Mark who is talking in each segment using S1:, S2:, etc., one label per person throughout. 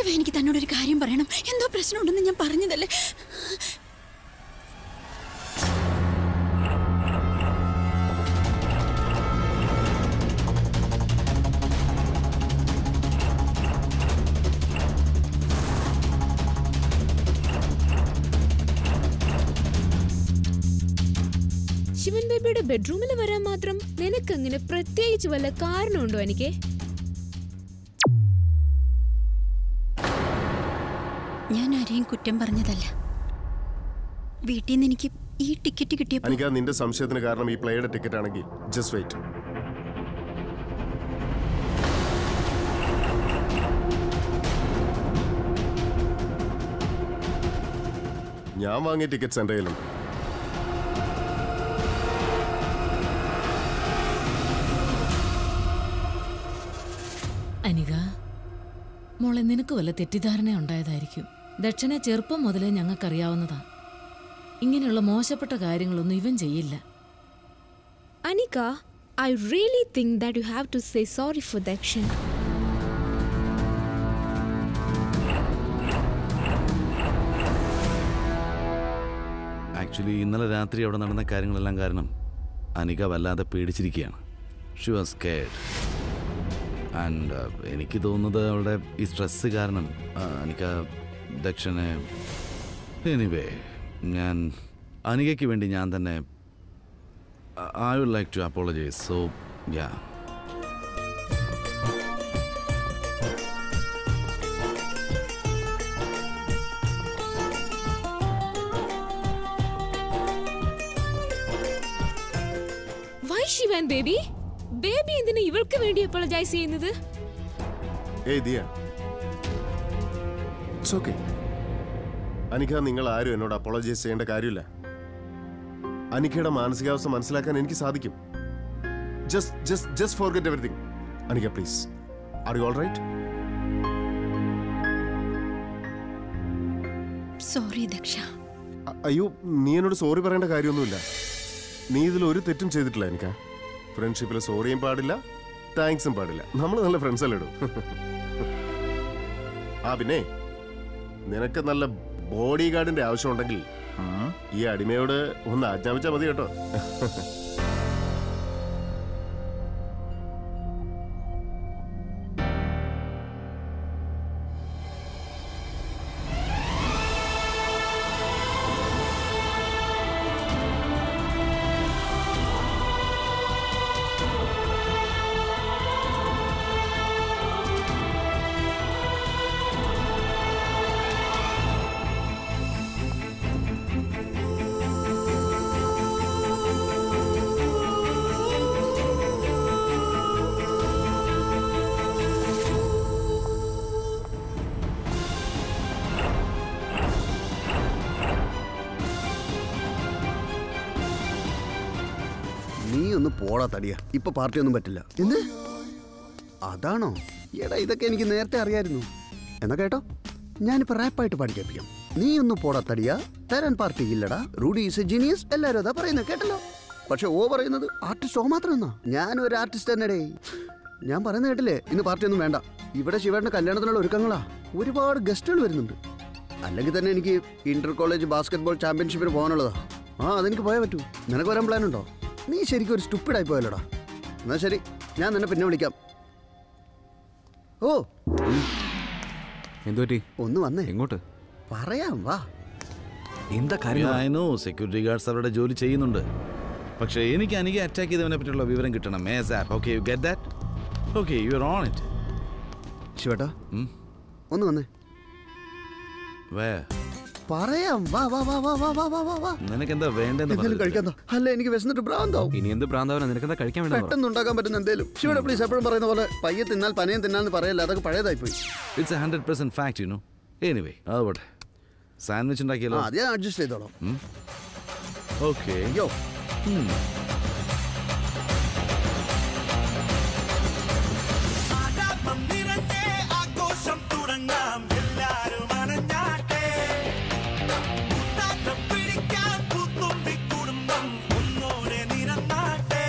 S1: ശിവ എനിക്ക് തന്നോടൊരു കാര്യം പറയണം എന്തോ പ്രശ്നമുണ്ടെന്ന് ഞാൻ പറഞ്ഞതല്ലേ
S2: ശിവൻ ബേബിയുടെ ബെഡ്റൂമിൽ വരാൻ മാത്രം നിനക്ക് അങ്ങനെ പ്രത്യേകിച്ച് വല്ല കാരണമുണ്ടോ എനിക്ക്
S1: ഞാൻ ആരെയും കുറ്റം പറഞ്ഞതല്ല വീട്ടിൽ നിന്ന് എനിക്ക് ഈ ടിക്കറ്റ് കിട്ടിയപ്പോൾ
S3: എനിക്ക് നിന്റെ സംശയത്തിന് കാരണം ഈ പ്ലേയുടെ ടിക്കറ്റ് ആണെങ്കിൽ ജസ്റ്റ് വെയിറ്റ് ഞാൻ വാങ്ങിയ ടിക്കറ്റ്സ് എൻ്റെ കയ്യിലുണ്ട്
S4: അനിക മോളെ നിനക്ക് വല്ല തെറ്റിദ്ധാരണ ഉണ്ടായതായിരിക്കും ദക്ഷനെ ചെറുപ്പം മുതലേ ഞങ്ങൾക്കറിയാവുന്നതാ ഇങ്ങനെയുള്ള മോശപ്പെട്ട കാര്യങ്ങളൊന്നും ഇവൻ ചെയ്യില്ല
S2: Anika I really think that you have to say sorry for Dakshan
S5: actually ഇന്നലെ രാത്രി അവിടെ നടന്ന കാര്യങ്ങളെല്ലാം കാരണം അനിക വല്ലാതെ പേടിച്ചിരിക്കുകയാണ് ഷി വാസ് കെയർഡ് ആൻഡ് എനിക്ക് തോന്നുന്നത് അവളുടെ ഈ സ്ട്രെസ്സ് കാരണം ആ, അനിക ദക്ഷനെ എനിവേ ഞാൻ അനികയ്ക്ക് വേണ്ടി ഞാൻ തന്നെ I would like to apologise so ya
S2: why Shivan baby baby എന്തിനാ ഇവൾക്ക് വേണ്ടി അപ്പോളജൈസ് ചെയ്യുന്നത്
S3: ഏയ് ദിയ ഇറ്റ്സ് ഓക്കെ അനിക നിങ്ങൾ ആരും എന്നോട് അപ്പോളജൈസ് ചെയ്യേണ്ട കാര്യമില്ല അനിക്കയുടെ മാനസികാവസ്ഥ മനസ്സിലാക്കാൻ എനിക്ക് സാധിക്കും just just just forget everything Anika please are you all right
S1: sorry Daksha
S3: അയ്യോ നീ എന്നോട് സോറി പറയേണ്ട കാര്യമൊന്നുമില്ല നീ ഇതിൽ ഒരു തെറ്റും ചെയ്തിട്ടില്ല എനിക്ക് ഫ്രണ്ട്ഷിപ്പിൽ സോറിയും പാടില്ല താങ്ക്സും പാടില്ല നമ്മൾ നല്ല ഫ്രണ്ട്സ് അല്ലേ ഇടൂ ആ പിന്നെ നിനക്ക് നല്ല ബോഡി ഗാർഡിന്റെ ആവശ്യമുണ്ടെങ്കിൽ ഈ അടിമയോട് ഒന്ന് ആജ്ഞാപിച്ചാൽ മതി കേട്ടോ
S6: നീ ഒന്ന് പോടാ തടിയ ഇപ്പൊ പാർട്ടി ഒന്നും പറ്റില്ല എന്ത് അതാണോ എടാ ഇതൊക്കെ എനിക്ക് നേരത്തെ അറിയായിരുന്നു എന്നാ കേട്ടോ ഞാനിപ്പോ റാപ്പായിട്ട് പാടിക്കേൾപ്പിക്കാം നീ ഒന്ന് പോടാ തടിയ തരാൻ പാർട്ടി ഇല്ലടാ റൂഡി ഈസ് എ ജീനിയസ് എല്ലാരും അതാ പറയുന്നത് കേട്ടല്ലോ പക്ഷെ ഓ പറയുന്നത് ആർട്ടിസ്റ്റ് ഓ മാത്രം എന്നാ ഞാനും ഒരു ആർട്ടിസ്റ്റ് തന്നെ ഞാൻ പറയുന്ന കേട്ടില്ലേ ഇന്ന് പാർട്ടി ഒന്നും വേണ്ട ഇവിടെ ശിവേട്ടന്റെ കല്യാണത്തിനുള്ള ഒരുക്കങ്ങളാ ഒരുപാട് ഗസ്റ്റുകൾ വരുന്നുണ്ട് അല്ലെങ്കിൽ തന്നെ എനിക്ക് ഇന്റർ കോളേജ് ബാസ്കറ്റ്ബോൾ ചാമ്പ്യൻഷിപ്പിന് പോകാനുള്ളതാ ആ അതെനിക്ക് പോയാൽ പറ്റൂ നിനക്ക് വരാൻ പ്ലാൻ ഉണ്ടോ നീ ശരിക്കും ഒരു സ്റ്റുപ്പിഡായി പോയല്ലോടാ എന്നാ ശരി ഞാൻ നിന്നെ പിന്നെ വിളിക്കാം ഓ
S7: എന്തുപറ്റി
S6: ഒന്ന് വന്നേ
S7: എങ്ങോട്ട്
S6: പറയാം വാ
S7: എന്താ കാര്യം
S5: ഐ നോ സെക്യൂരിറ്റി ഗാർഡ്സ് അവരുടെ ജോലി ചെയ്യുന്നുണ്ട് പക്ഷേ എനിക്ക് അനിക അറ്റാക്ക് ചെയ്തവനെ പറ്റിയുള്ള വിവരം കിട്ടണം മേസ് ആപ്പ് okay you get that okay you are on it
S6: ശിവേട്ടാ ഒന്ന് വന്നേ
S5: വേ
S6: പറയാം വാ വാ വാ വാ വാ വാ വാ വാ വാ
S5: നിനക്ക് എന്താ വേണ്ടെന്ന്
S6: എന്തെങ്കിലും കഴിക്കാൻ തോ. അല്ല എനിക്ക് വിശന്നിട്ട് ഭ്രാന്താവും
S7: ഇനി എന്ത് ഭ്രാന്താവന നിനക്കെന്താ കഴിക്കാൻ വേണ്ട
S6: പെട്ടെന്ന് ഉണ്ടാക്കാൻ പറ്റുന്ന എന്തേലും ശിവയുടെ പ്ലീസ് എപ്പോഴും പറയുന്ന പോലെ പയ്യെ തിന്നാൽ പനയും തിന്നാന്ന് പറയല്ല അതൊക്കെ പഴയതായി പോയി
S5: it's a hundred percent fact you know anyway അത് പോട്ടെ സാൻഡ്വിച്ച്
S6: ആ
S5: ഉണ്ടാക്കിയല്ലോ
S6: അത് ഞാൻ അഡ്ജസ്റ്റ് ചെയ്തോളാം
S5: ഓക്കെ
S6: അയ്യോ
S8: ആകാശം നിറഞ്ഞേ ആഘോഷം തുടങ്ങാം എല്ലാരും അണഞ്ഞാട്ടെ കുത്താട്ടം പിടിക്കാൻ പുത്തുമ്പി കുടുംബം ഒന്നോടെ നിരന്നാട്ടെ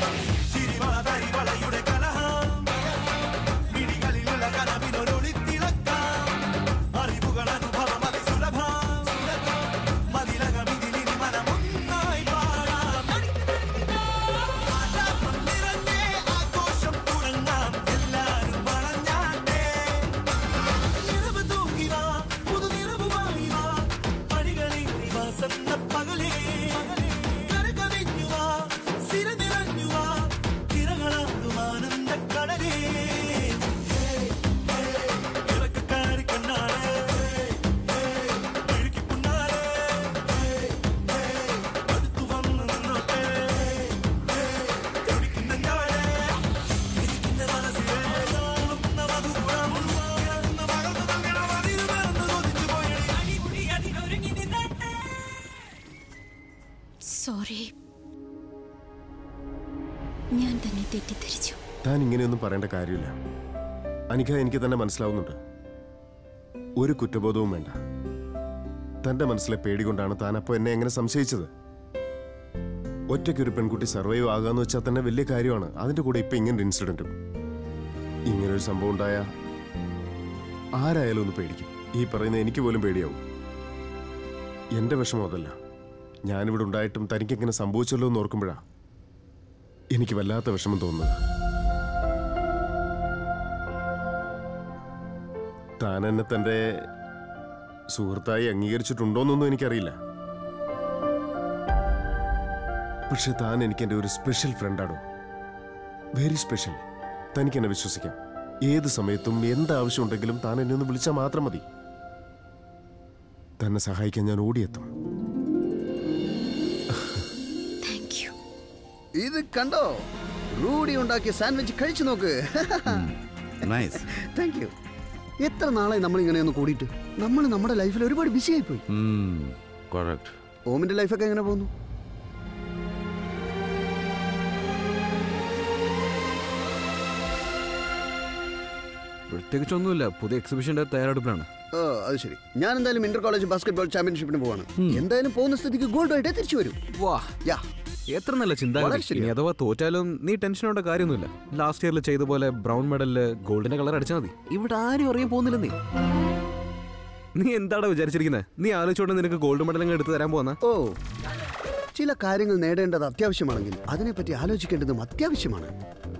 S8: ചിരിവള തരിവളയുടെ കലഹം പിടികളിലുള്ള കനവിനൊരൊളിത്തിളക്കം ഇറക്കക്കാരി കണ്ണാളെ ഇഴുക്കി പുണ്ണാളെ അടുത്തു വന്ന് നിന്നോട്ടെ തുടിക്കുന്ന ഞാളെ ഇരിക്കുന്ന മനസ്സിലെ നാളുന്ന മധുരം ഉയർന്ന മകൾന്നു തമ്മിൽ മതിൽ മറന്നു കൊതിച്ചു പോയി അടിമുടി അതിനൊരുങ്ങി നിന്നട്ടെ
S1: സോറി ഞാൻ തന്നെ തെറ്റിദ്ധരിച്ചു
S3: താൻ ഇങ്ങനെയൊന്നും പറയേണ്ട കാര്യമില്ല അനിക എനിക്ക് തന്നെ മനസ്സിലാവുന്നുണ്ട് ഒരു കുറ്റബോധവും വേണ്ട തന്റെ മനസ്സിലെ പേടി കൊണ്ടാണ് താൻ അപ്പോൾ എന്നെ എങ്ങനെ സംശയിച്ചത് ഒറ്റയ്ക്കൊരു പെൺകുട്ടി സർവൈവ് ആകാന്ന് വെച്ചാൽ തന്നെ വലിയ കാര്യമാണ് അതിന്റെ കൂടെ ഇപ്പൊ ഇങ്ങനെ ഇൻസിഡന്റും ഇങ്ങനൊരു സംഭവം ഉണ്ടായ ആരായാലും ഒന്ന് പേടിക്കും ഈ പറയുന്ന എനിക്ക് പോലും പേടിയാവും എന്റെ വിഷമം അതല്ല ഞാനിവിടെ ഉണ്ടായിട്ടും തനിക്ക് എങ്ങനെ സംഭവിച്ചല്ലോ എന്ന് ഓർക്കുമ്പോഴാ എനിക്ക് വല്ലാത്ത വിഷമം തോന്നുന്നത് താൻ എന്നെ തന്റെ സുഹൃത്തായി അംഗീകരിച്ചിട്ടുണ്ടോന്നൊന്നും എനിക്കറിയില്ല പക്ഷെ താൻ എനിക്ക് എൻ്റെ ഒരു സ്പെഷ്യൽ ഫ്രണ്ടാണോ വെരി സ്പെഷ്യൽ തനിക്ക് എന്നെ വിശ്വസിക്കാം ഏത് സമയത്തും എന്ത് ആവശ്യമുണ്ടെങ്കിലും താൻ എന്നെ ഒന്ന് വിളിച്ചാൽ മാത്രം മതി തന്നെ സഹായിക്കാൻ ഞാൻ ഓടിയെത്തും
S1: താങ്ക് യു
S6: ഇത് കണ്ടോ റൂഡി ഉണ്ടാക്കിയ സാൻഡ്വിച്ച് കഴിച്ചു നോക്ക്
S5: നൈസ്
S6: താങ്ക് യു എത്ര നാളായി നമ്മൾ ഇങ്ങനെ ഒന്ന് കൂടിയിട്ട് നമ്മൾ നമ്മുടെ ലൈഫിൽ ഒരുപാട് ബിസി ആയിപ്പോയി
S5: കറക്റ്റ്
S6: ഓമിന്റെ ലൈഫൊക്കെ എങ്ങനെ പോകുന്നു
S7: പ്രത്യേകിച്ചൊന്നുമില്ല പുതിയ എക്സിബിഷന്റെ തയ്യാറെടുപ്പിലാണ്
S6: ഓ അത് ശരി ഞാൻ എന്തായാലും ഇന്റർ കോളേജ് ബാസ്കറ്റ്ബോൾ ചാമ്പ്യൻഷിപ്പിന് പോവാണ് എന്തായാലും പോകുന്ന സ്ഥിതിക്ക് ഗോൾഡ് ആയിട്ടേ തിരിച്ചു വരും
S7: വാ
S6: യാ
S7: എത്ര നല്ല
S6: വളരെ
S7: ചിന്താഗതി
S6: ശരിയാ.
S7: ഇനി അഥവാ തോറ്റാലും നീ ടെൻഷനോட കാര്യമൊന്നുമില്ല ലാസ്റ്റ് ഇയറിൽ ചെയ്ത പോലെ ബ്രൗൺ മെഡലില് ഗോൾഡിന്റെ കളർ അടിച്ചാൽ മതി ഇവിടെ ആരും അറിയാൻ പോകുന്നില്ല നീ നീ എന്താടാ വിചാരിച്ചിരിക്കുന്നത് നീ ആലോചിച്ചോണ്ട് നിനക്ക് ഗോൾഡ് മെഡൽ അങ്ങ് എടുത്ത് തരാൻ പോകുന്ന
S6: ഓ ചില കാര്യങ്ങൾ നേടേണ്ടത് അത്യാവശ്യമാണെങ്കിൽ അതിനെപ്പറ്റി ആലോചിക്കേണ്ടതും അത്യാവശ്യമാണ്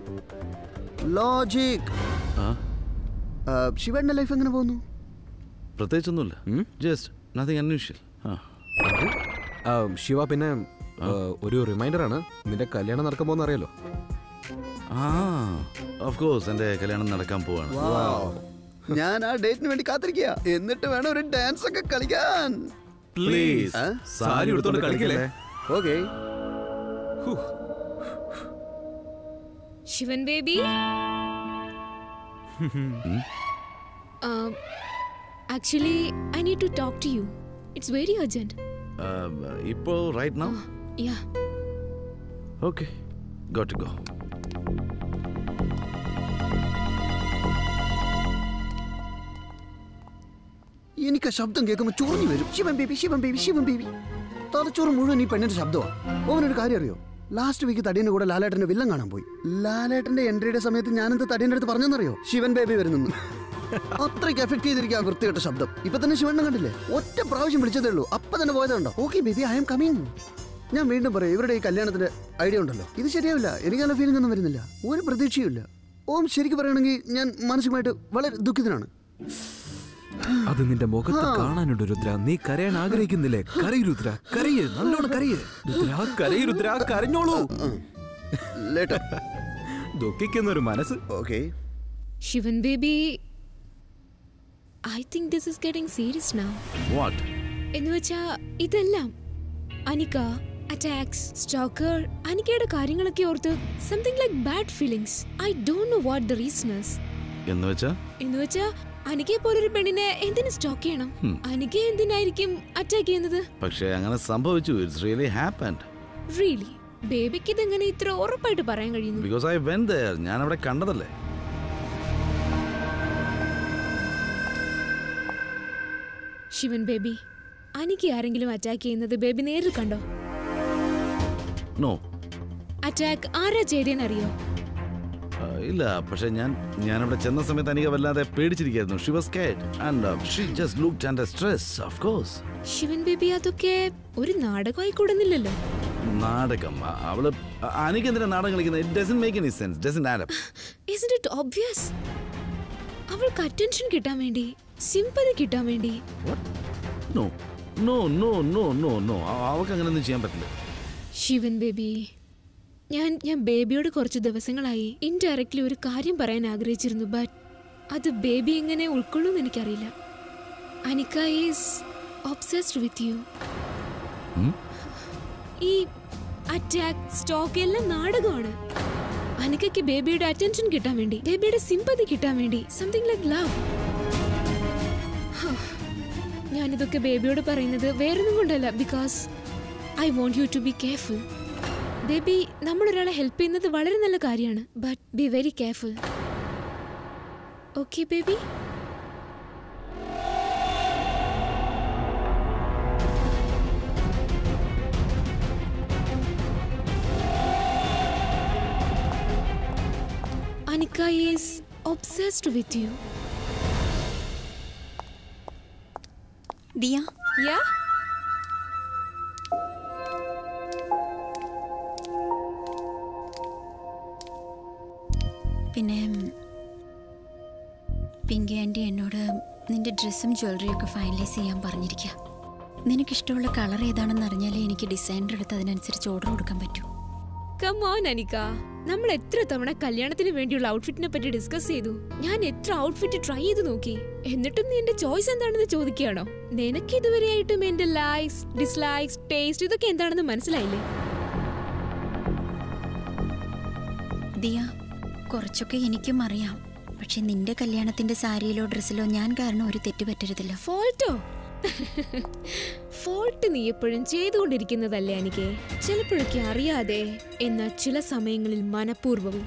S6: ലോജിക്
S5: ആ
S6: ശിവന്റെ ലൈഫ് എങ്ങനെ പോകുന്നു
S5: പ്രത്യേകിച്ചൊന്നുമില്ല ജസ്റ്റ് നത്തിങ് അൺയൂഷ്വൽ ആ
S7: ശിവ പിന്നെ ആ, ഒരു റിമൈൻഡർ ആണ് നിന്റെ കല്യാണം നടക്കാൻ പോകുന്ന അറിയാലോ
S5: ആ ഓഫ് കോഴ്സ് എൻ്റെ കല്യാണം നടക്കാൻ പോവാണ്
S6: ഞാൻ ആ ഡേറ്റിന് വേണ്ടി കാത്തിരിക്കുക എന്നിട്ട് വേണം ഒരു ഡാൻസ് ഒക്കെ കളിക്കാൻ
S5: പ്ലീസ്
S6: ആ?
S7: സാരി എടുത്തോണ്ട് കളിക്കില്ലേ
S6: okay
S2: Shivan baby actually I need to talk to you it's very urgent
S5: ഇപ്പോൾ right now
S2: ya
S5: okay got go
S6: എനിക്ക് ആ ശബ്ദം കേൾക്കുമ്പോൾ ചൊറിഞ്ഞു വരും Shivan baby Shivan baby Shivan baby തലച്ചോറ് മുഴുവൻ ഈ പെണ്ണിന്റെ ശബ്ദമാണ് ഓവനൊരു കാര്യം അറിയോ ലാസ്റ്റ് വീക്ക് തടീന്റെ കൂടെ ലാലേട്ടന്റെ വില്ലൻ കാണാൻ പോയി ലാലേട്ടന്റെ എൻട്രിയുടെ സമയത്ത് ഞാനെന്ത് തടീന്റെ അടുത്ത് പറഞ്ഞെന്നറിയോ ശിവൻ ബേബി വരുന്നു അത്രയ്ക്ക് എഫക്ട് ചെയ്തിരിക്കുക ആ വൃത്തികെട്ട ശബ്ദം ഇപ്പൊ തന്നെ ശിവണ്ണൻ കണ്ടില്ലേ ഒറ്റ പ്രാവശ്യം വിളിച്ചതേ ഉള്ളൂ അപ്പൊ തന്നെ പോയതുണ്ടോ okay baby I'm coming ഞാൻ വീണ്ടും പറയാം ഇവരുടെ ഈ കല്യാണത്തിന്റെ ഐഡിയ ഉണ്ടല്ലോ ഇത് ശരിയാവില്ല എനിക്ക് നല്ല ഫീലിംഗ് ഒന്നും വരുന്നില്ല ഒരു പ്രതീക്ഷയുമില്ല ഓം ശരിക്കും പറയുകയാണെങ്കിൽ ഞാൻ മാനസികമായിട്ട് വളരെ ദുഃഖിതനാണ്
S7: അത് നിന്റെ മുഖത്ത് കാണാനുണ്ട് രുദ്ര നീ കരയാൻ ആഗ്രഹിക്കുന്നില്ലേ കരയ് രുദ്ര കരയ് നല്ലോണം കരയ് രുദ്ര കരയ് രുദ്ര കരഞ്ഞോളൂ
S6: ലേറ്റർ
S7: ദുഃഖിക്കുന്ന ഒരു മനസ്സ്
S6: okay
S2: Shivan baby I think this is getting serious now
S5: what
S2: എന്ന് വെച്ചാ ഇതെല്ലാം അനിക അറ്റാക്സ് സ്റ്റോക്കർ അനിക്കയുടെ കാര്യങ്ങളൊക്കെ ഓർത്ത് something like bad feelings I don't know what the reasons
S5: എന്ന് വെച്ചാ
S2: എന്ന് വെച്ചാ അനികയെ പോലൊരു പെണ്ണിനെ എന്തിനു സ്റ്റോക്ക് ചെയ്യണം അനിക എന്തിനായിരിക്കും അറ്റാക്ക് ചെയ്യുന്നത്
S5: പക്ഷേ അങ്ങനെ സംഭവിച്ചു ഇറ്റ്സ് റിയലി ഹാപ്പൻഡ്
S2: റിയലി ബേബിക്ക് ഇതെങ്ങനെ ഇത്ര ഉറപ്പായിട്ട് പറയാൻ കഴിയുന്നു
S5: ബിക്കോസ് ഐ വെൻ ദയർ ഞാൻ അവിടെ കണ്ടതല്ലേ
S2: ശിവൻ ബേബി അനിക്ക് ആരെങ്കിലും അറ്റാക്ക് ചെയ്യുന്നത് ബേബി നേരിൽ കണ്ടോ
S5: നോ
S2: അറ്റാക്ക് ആരാ ചെയ്തേന്ന് അറിയോ
S5: ഇല്ല പക്ഷെ ഞാൻ ഞാൻ അവിടെ ചെന്ന സമയത്ത് എനിക്ക് വല്ലാതെ പേടിച്ചിരിക്കുന്നു she was scared and she just looked and stress of course
S2: Shivan baby അതൊക്കെ ഒരു നാടകമായി കൂടുന്നില്ലല്ലോ
S5: നാടകം അ- അവള് അ- അനിക്ക് എന്തിനാ നാടകം കളിക്കുന്നത് it doesn't make any sense doesn't add up
S2: Isn't it obvious? അവൾക്ക് അറ്റൻഷൻ കിട്ടാൻ വേണ്ടി സിമ്പതി കിട്ടാൻ വേണ്ടി
S5: no no no no no no അവൾക്ക് അങ്ങനെ ഒന്നും ചെയ്യാൻ പറ്റില്ല
S2: ശിവൻ ബേബി ഞാൻ ഞാൻ ബേബിയോട് കുറച്ച് ദിവസങ്ങളായി ഇൻഡയറക്ട്ലി ഒരു കാര്യം പറയാൻ ആഗ്രഹിച്ചിരുന്നു ബട്ട് അത് ബേബി എങ്ങനെ ഉൾക്കൊള്ളുമെന്ന് എനിക്കറിയില്ല Anika is obsessed with you
S5: hmm?
S2: ഈ അറ്റാക്ക് സ്റ്റോക്ക് എല്ലാം നാടകമാണ് അനിക്കയ്ക്ക് ബേബിയുടെ അറ്റൻഷൻ കിട്ടാൻ വേണ്ടി ബേബിയുടെ സിമ്പതി കിട്ടാൻ വേണ്ടി സംതിങ് ലൈക്ക് ലവ് ഞാനിതൊക്കെ ബേബിയോട് പറയുന്നത് വേറൊന്നും കൊണ്ടല്ല because I want you to be careful baby നമ്മൾ ഒരാളെ ഹെൽപ്പ് ചെയ്യുന്നത് വളരെ നല്ല കാര്യമാണ് but be very careful okay baby Anika is obsessed with you
S1: Diya
S2: ya
S1: പിന്നെ ഉം, പിങ്കി ആൻറ്റി എന്നോട് നിന്റെ ഡ്രസ്സും ജ്വല്ലറിയും ഒക്കെ ഫൈനലൈസ് ചെയ്യാൻ പറഞ്ഞിരിക്കുക നിനക്കിഷ്ടമുള്ള കളർ ഏതാണെന്ന് അറിഞ്ഞാലേ എനിക്ക് ഡിസൈനർ എടുത്ത് അതിനനുസരിച്ച് ഓർഡർ കൊടുക്കാൻ പറ്റൂ
S2: കമോൺ അനിക്ക നമ്മൾ എത്ര തവണ കല്യാണത്തിന് വേണ്ടിയുള്ള ഔട്ട്ഫിറ്റിനെ പറ്റി ഡിസ്കസ് ചെയ്തു ഞാൻ എത്ര ഔട്ട്ഫിറ്റ് ട്രൈ ചെയ്ത് നോക്കി എന്നിട്ടും നീ എന്റെ ചോയ്സ് എന്താണെന്ന് ചോദിക്കുകയാണോ നിനക്ക് ഇതുവരെയായിട്ടും എന്റെ ലൈക്സ് ഡിസ്ലൈക്സ് ടേസ്റ്റ് ഇതൊക്കെ എന്താണെന്ന് മനസ്സിലായില്ലേ
S1: ദിയ കുറച്ചൊക്കെ എനിക്കും അറിയാം പക്ഷെ നിന്റെ കല്യാണത്തിന്റെ സാരിയിലോ ഡ്രസ്സിലോ ഞാൻ കാരണം ഒരു തെറ്റ് പറ്റരുതല്ലോ
S2: ഫോൾട്ടോ ഫോൾട്ട് നീ എപ്പോഴും ചെയ്തുകൊണ്ടിരിക്കുന്നതല്ലേ എനിക്ക് ചിലപ്പോഴൊക്കെ അറിയാതെ എന്നാൽ ചില സമയങ്ങളിൽ മനഃപൂർവ്വവും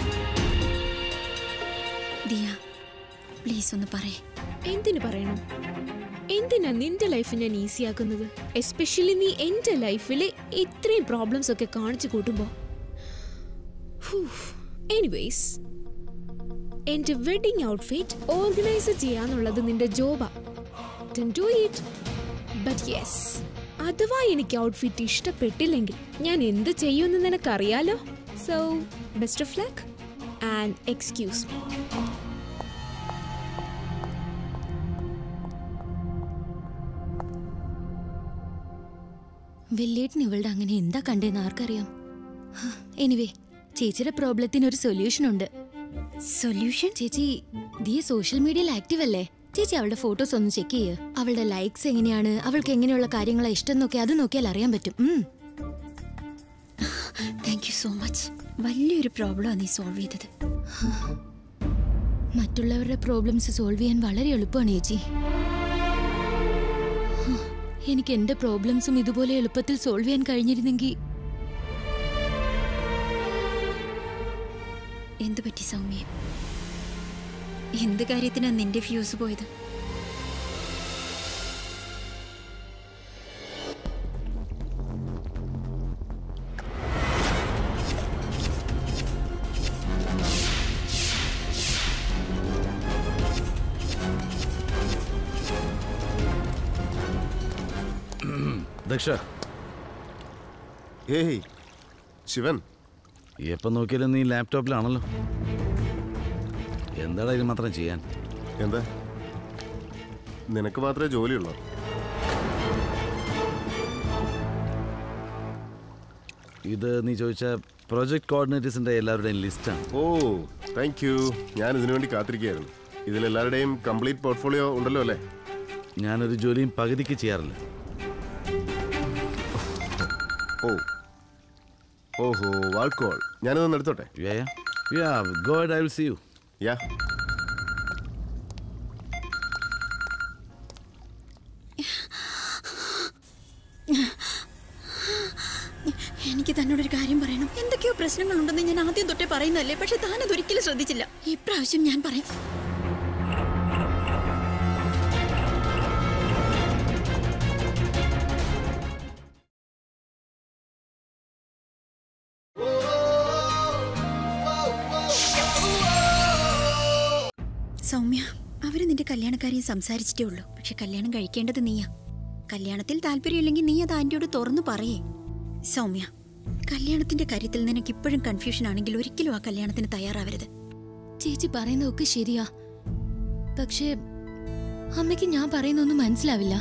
S1: ദിയ പ്ലീസ് ഒന്ന് പറയേ
S2: എന്തിനു പറയണം എന്തിനാ നിന്റെ ലൈഫ് ഞാൻ ഈസി ആക്കുന്നത് എസ്പെഷ്യലി നീ എന്റെ ലൈഫില് ഇത്രയും പ്രോബ്ലംസ് ഒക്കെ കാണിച്ചു കൂട്ടുമ്പോ എനിവേസ് എന്റെ വെഡിങ് ഔട്ട്ഫിറ്റ് ഓർഗനൈസ് ചെയ്യാന്നുള്ളത് നിന്റെ ജോബാ ഡു ഇറ്റ് ബട്ട് യെസ് അഥവാ എനിക്ക് ഔട്ട്ഫിറ്റ് ഇഷ്ടപ്പെട്ടില്ലെങ്കിൽ ഞാൻ എന്ത് ചെയ്യുമെന്ന് നിനക്കറിയാലോ so best of luck and excuse me
S9: വെല്ലേട്ടൻ ഇവളുടെ അങ്ങനെ എന്താ കണ്ടേന്ന് ആർക്കറിയാം എനിവേ ചേച്ചിയുടെ പ്രോബ്ലത്തിന് ഒരു സൊല്യൂഷൻ ഉണ്ട്
S1: സൊല്യൂഷൻ
S9: ചേച്ചി ദിയ സോഷ്യൽ മീഡിയയിൽ ആക്റ്റീവ് അല്ലേ ചേച്ചി അവളുടെ ഫോട്ടോസ് ഒന്ന് ചെക്ക് ചെയ്യ് അവളുടെ ലൈക്സ് എങ്ങനെയാണ് അവൾക്ക് എങ്ങനെയുള്ള കാര്യങ്ങളാണ് ഇഷ്ടം എന്നൊക്കെ അത് നോക്കിയാൽ അറിയാൻ പറ്റും ഉം.
S1: താങ്ക് യു സോ മച്ച് വലിയൊരു പ്രോബ്ലമാണ് നീ സോൾവ് ചെയ്തത്
S9: മറ്റുള്ളവരുടെ പ്രോബ്ലംസ് സോൾവ് ചെയ്യാൻ വളരെ എളുപ്പമാണ് ചേച്ചി എനിക്ക് എന്റെ പ്രോബ്ലംസും ഇതുപോലെ എളുപ്പത്തിൽ സോൾവ് ചെയ്യാൻ കഴിഞ്ഞിരുന്നെങ്കിൽ
S1: എന്തു പറ്റി സൗമ്യ എന്ത് കാര്യത്തിനാ നിന്റെ ഫ്യൂസ് പോയത്
S5: ദക്ഷ
S3: ഏയ് ശിവൻ
S5: എപ്പം നോക്കിയാലും നീ ലാപ്ടോപ്പിലാണല്ലോ എന്താടാ ഇത് മാത്രം ചെയ്യാൻ
S3: എന്താ നിനക്ക് മാത്രമേ ജോലിയുള്ളൂ
S5: ഇത് നീ ചോദിച്ച പ്രോജക്ട് കോർഡിനേറ്റേഴ്സിന്റെ എല്ലാവരുടെയും ലിസ്റ്റാണ്
S3: ഓ താങ്ക് യു ഞാൻ ഇതിനു വേണ്ടി കാത്തിരിക്കുകയായിരുന്നു ഇതിലെല്ലാവരുടെയും കംപ്ലീറ്റ് പോർട്ട്ഫോളിയോ ഉണ്ടല്ലോ അല്ലേ
S5: ഞാനൊരു ജോലിയും പകുതിക്ക് ചെയ്യാറില്ല
S3: ഓ ഓഹോ വാൾക്കോൾ ഞാനതൊന്ന് എടുത്തോട്ടെ
S5: go I will see you
S3: ya
S1: എനിക്ക് തന്നോടൊരു കാര്യം പറയണം എന്തൊക്കെയോ പ്രശ്നങ്ങളുണ്ടെന്ന് ഞാൻ ആദ്യം തൊട്ടേ പറയുന്നതല്ലേ പക്ഷെ താനത് ഒരിക്കലും ശ്രദ്ധിച്ചില്ല ഇപ്രാവശ്യം ഞാൻ പറയാം സൗമ്യ അവര് നിന്റെ കല്യാണക്കാരിയും സംസാരിച്ചിട്ടേ ഉള്ളൂ പക്ഷെ കല്യാണം കഴിക്കേണ്ടത് നീയാ കല്യാണത്തിൽ താല്പര്യമില്ലെങ്കിൽ നീ അത് ആന്റിയോട് തുറന്നു പറയേ സൗമ്യ കല്യാണത്തിന്റെ കാര്യത്തിൽ നിനക്ക് ഇപ്പോഴും കൺഫ്യൂഷൻ ആണെങ്കിൽ ഒരിക്കലും ആ കല്യാണത്തിന് തയ്യാറാവരുത്
S9: ചേച്ചി പറയുന്നതൊക്കെ ശരിയാ പക്ഷേ അമ്മയ്ക്ക് ഞാൻ പറയുന്നൊന്നും മനസ്സിലാവില്ല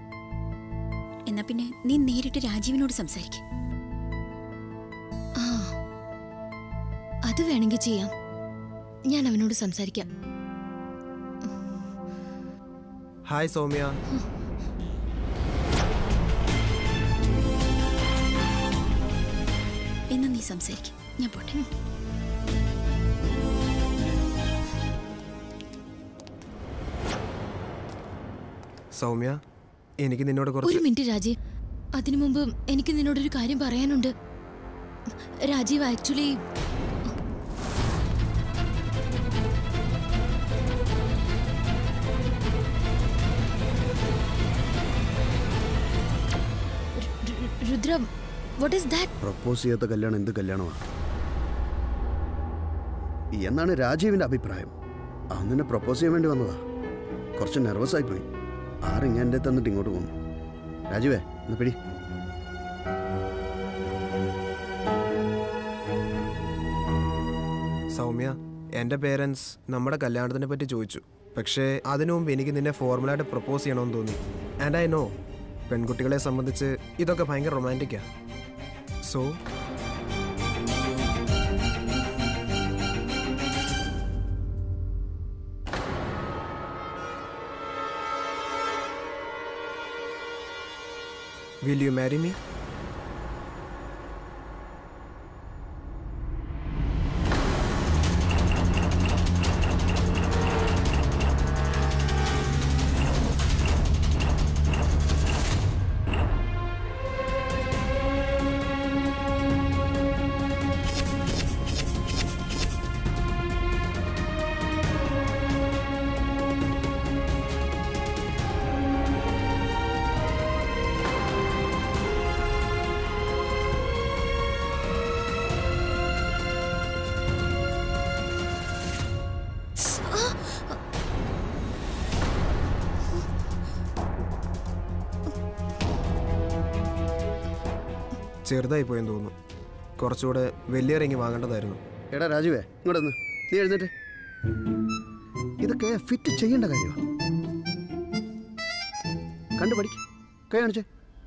S1: എന്നാ പിന്നെ നീ നേരിട്ട് രാജീവിനോട് സംസാരിക്കും
S9: ആ അത് വേണമെങ്കിൽ ചെയ്യാം ഞാൻ അവനോട് സംസാരിക്കാം
S10: ഹായ് സൗമ്യ
S1: എന്നാ നീ സംസാരിക്കും ഞാൻ പോട്ടെ
S10: സൗമ്യ എനിക്ക് നിന്നോട്
S9: ഒരു
S10: കുറച്ച്
S9: മിനിറ്റ് രാജീവ് അതിനു മുമ്പ് എനിക്ക് നിന്നോടൊരു കാര്യം പറയാനുണ്ട് Rajeev actually Rudra what is that
S6: propose ചെയ്യാത്ത കല്യാണം എന്ത് കല്യാണമാണ് എന്നാണ് രാജീവിന്റെ അഭിപ്രായം അവൻ നിന്നെ പ്രപ്പോസ് ചെയ്യാൻ വേണ്ടി വന്നതാ കുറച്ച് നെർവസ് ആയിപ്പോയി ആ റിങ് എൻ്റെ തന്നിട്ട് ഇങ്ങോട്ട് പോന്നു രാജീവേ ഒന്ന് പിടി
S10: സൗമ്യ എൻ്റെ പേരൻസ് നമ്മുടെ കല്യാണത്തിനെ പറ്റി ചോദിച്ചു പക്ഷേ അതിനു മുമ്പ് എനിക്ക് നിന്നെ ഫോർമലായിട്ട് പ്രപ്പോസ് ചെയ്യണമെന്ന് തോന്നി ആൻഡ് ഐ നോ പെൺകുട്ടികളെ സംബന്ധിച്ച് ഇതൊക്കെ ഭയങ്കര റൊമാൻറ്റിക്കാ so will you marry me ചെറുതായി പോയെന്ന് തോന്നുന്നു കുറച്ചുകൂടെ വലിയ റിങ് വാങ്ങേണ്ടതായിരുന്നു
S6: എടാ രാജീവേ ഇങ്ങോട്ടൊന്ന് നീ എഴുന്നേറ്റ് ഇതൊക്കെ ഫിറ്റ് ചെയ്യേണ്ട കാര്യമാണ് കണ്ടു പഠിക്ക് കൈ കാണിച്ചേ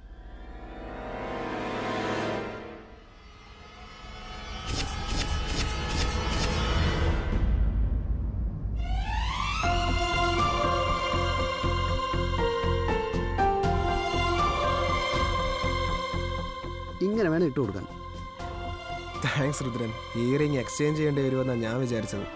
S6: ഇങ്ങനെ വേണം ഇട്ട് കൊടുക്കാൻ
S10: താങ്ക്സ് രുദ്രൻ ഈ റിങ് എക്സ്ചേഞ്ച് ചെയ്യേണ്ടി വരുമെന്നാണ് ഞാൻ വിചാരിച്ചത്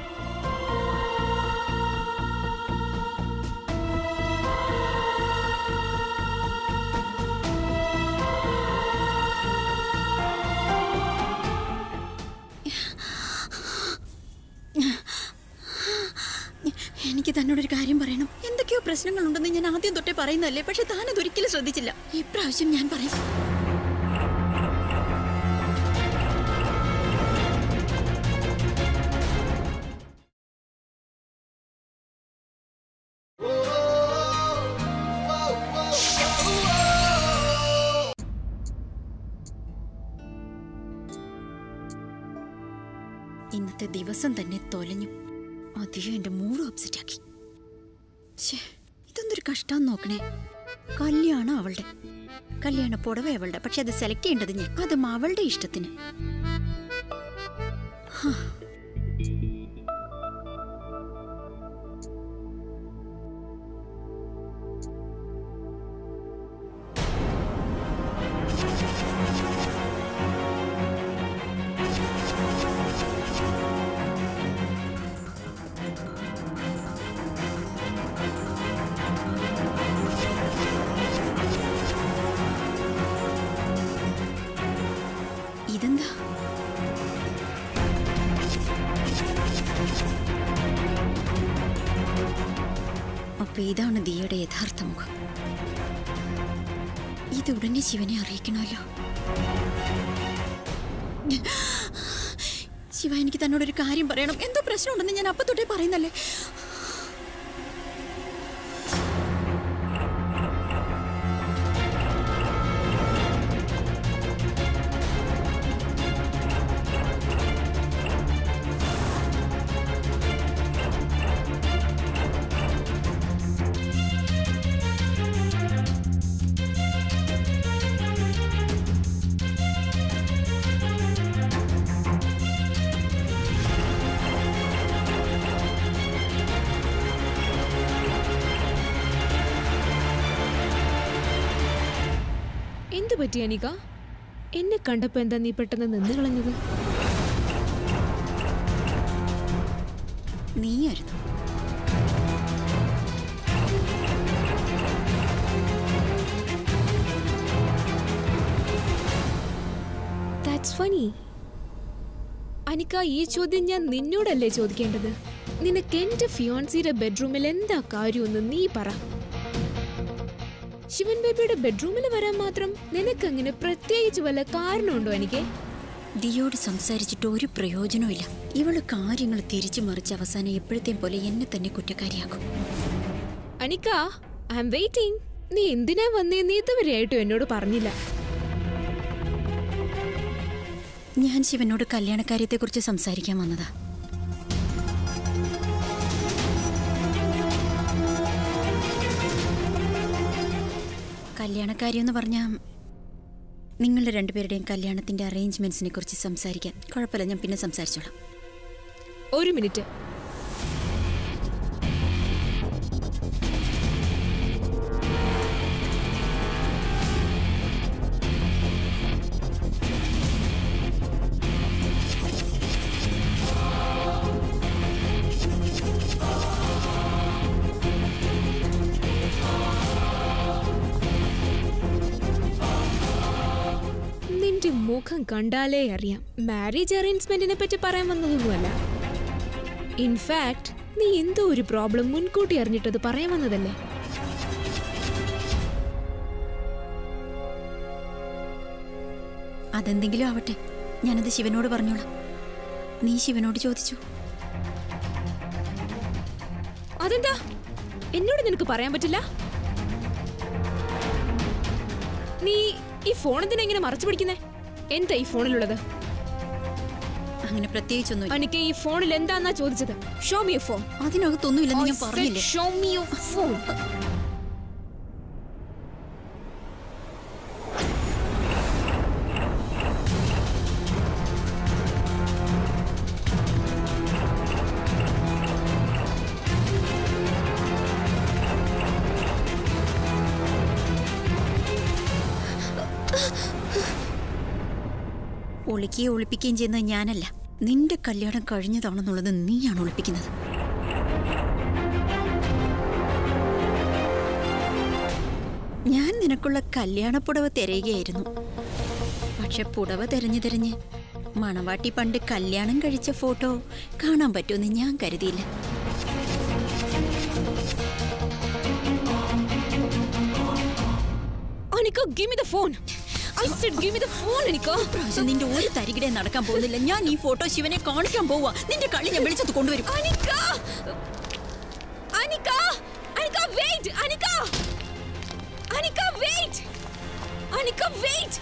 S1: എനിക്ക് തന്നോടൊരു കാര്യം പറയണം എന്തൊക്കെയോ പ്രശ്നങ്ങളുണ്ടെന്ന് ഞാൻ ആദ്യം തൊട്ടേ പറയുന്നതല്ലേ പക്ഷെ താനത് ഒരിക്കലും ശ്രദ്ധിച്ചില്ല ഇപ്രാവശ്യം ഞാൻ പറയും ഇന്നത്തെ ദിവസം തന്നെ തൊലഞ്ഞു അധികം എന്റെ മൂഡ് അപ്സെറ്റ് ആക്കി ശ്ശേ, ഇതൊന്നൊരു കഷ്ടം നോക്കണേ കല്യാണം അവളുടെ കല്യാണ പുടവ അവളുടെ പക്ഷെ അത് സെലക്ട് ചെയ്യേണ്ടത് ഞാൻ അതും അവളുടെ ഇഷ്ടത്തിന് ഹാ. ഇതെന്താ അപ്പൊ ഇതാണ് ദിയയുടെ യഥാർത്ഥ മുഖം ഇത് ഉടനെ ശിവനെ അറിയിക്കണമല്ലോ ശിവ എനിക്ക് തന്നോടൊരു കാര്യം പറയണം എന്തോ പ്രശ്നമുണ്ടെന്ന് ഞാൻ അപ്പൊ തൊട്ടേ പറയുന്നല്ലേ
S2: എന്തു പറ്റി അനിക എന്നെ കണ്ടപ്പോ എന്താ നീ പെട്ടെന്ന് നിന്ന് കളഞ്ഞത്
S1: നീയായിരുന്നു
S2: ദാറ്റ്സ് ഫണി അനിക ഈ ചോദ്യം ഞാൻ നിന്നോടല്ലേ ചോദിക്കേണ്ടത് നിനക്ക് എന്റെ ഫിയോൺസിയുടെ ബെഡ്റൂമിൽ എന്താ കാര്യമെന്ന് നീ പറ ശിവൻ ബേബിയുടെ ബെഡ്റൂമിൽ വരാൻ മാത്രം നിനക്ക് അങ്ങനെ പ്രത്യേകിച്ച് വല്ല കാരണമുണ്ടോ എനിക്ക്
S1: ദിയോട് സംസാരിച്ചിട്ട് ഒരു പ്രയോജനവുമില്ല ഇവള് കാര്യങ്ങൾ തിരിച്ചു മറിച്ച് അവസാനം എപ്പോഴത്തെയും പോലെ എന്നെ തന്നെ കുറ്റക്കാരിയാക്കും
S2: അനിക ഐ എം വെയിറ്റിംഗ് നീ എന്തിനാ വന്നേ നീ ഇതുവരെയായിട്ടും എന്നോട് പറഞ്ഞില്ല
S1: ഞാൻ ശിവനോട് കല്യാണക്കാര്യത്തെക്കുറിച്ച് സംസാരിക്കാൻ വന്നതാ കല്യാണക്കാര്യം എന്ന് പറഞ്ഞാൽ നിങ്ങളുടെ രണ്ടുപേരുടെയും കല്യാണത്തിന്റെ അറേഞ്ച്മെന്റ്സിനെ കുറിച്ച് സംസാരിക്കാൻ കുഴപ്പമില്ല ഞാൻ പിന്നെ സംസാരിച്ചോളാം
S2: ഒരു മിനിറ്റ് നിന്റെ മുഖം കണ്ടാലേ അറിയാം മാരേജ് അറേഞ്ച്മെന്റിനെ പറ്റി പറയാൻ വന്നതൊന്നുമല്ല ഇൻഫാക്ട് നീ എന്തോ ഒരു പ്രോബ്ലം മുൻകൂട്ടി അറിഞ്ഞിട്ടത് പറയാൻ വന്നതല്ലേ
S1: അതെന്തെങ്കിലും ആവട്ടെ ഞാനത് ശിവനോട് പറഞ്ഞോളാം നീ ശിവനോട് ചോദിച്ചു
S2: അതെന്താ എന്നോട് നിനക്ക് പറയാൻ പറ്റില്ല നീ ഈ ഫോൺ എന്തിനാ ഇങ്ങനെ മറച്ചു പിടിക്കുന്നേ എന്താ ഈ ഫോണിലുള്ളത്
S1: അങ്ങനെ പ്രത്യേകിച്ചൊന്നും
S2: എനിക്ക് ഈ ഫോണിൽ എന്താന്നാ ചോദിച്ചത് ഷോ മി ഫോൺ
S1: അതിനകത്തൊന്നുമില്ലെന്ന് ഞാൻ പറഞ്ഞില്ലേ
S2: ഷോ മി ഫോൺ
S1: ഒളിക്കുകയും ഒളിപ്പിക്കുകയും ചെയ്യുന്നത് ഞാനല്ല നിന്റെ കല്യാണം കഴിഞ്ഞതാണെന്നുള്ളത് നീയാണ് ഒളിപ്പിക്കുന്നത് ഞാൻ നിനക്കുള്ള കല്യാണപ്പുടവ തിരയുകയായിരുന്നു പക്ഷെ പുടവ തിരഞ്ഞു തിരഞ്ഞ് മണവാട്ടി പണ്ട് കല്യാണം കഴിച്ച ഫോട്ടോ കാണാൻ പറ്റുമെന്ന് ഞാൻ കരുതിയില്ല
S2: Anika give me the phone I said give me the phone Anika
S1: പ്രാവശ്യം നിന്റെ ഒരു തരികിടെ നടക്കാൻ പോകുന്നില്ല ഞാൻ ഈ ഫോട്ടോ ശിവനെ കാണിക്കാൻ പോവാ നിന്റെ കളി ഞാൻ വിളിച്ചത് കൊണ്ടുവരും
S2: Anika Anika Anika wait Anika Anika wait Anika wait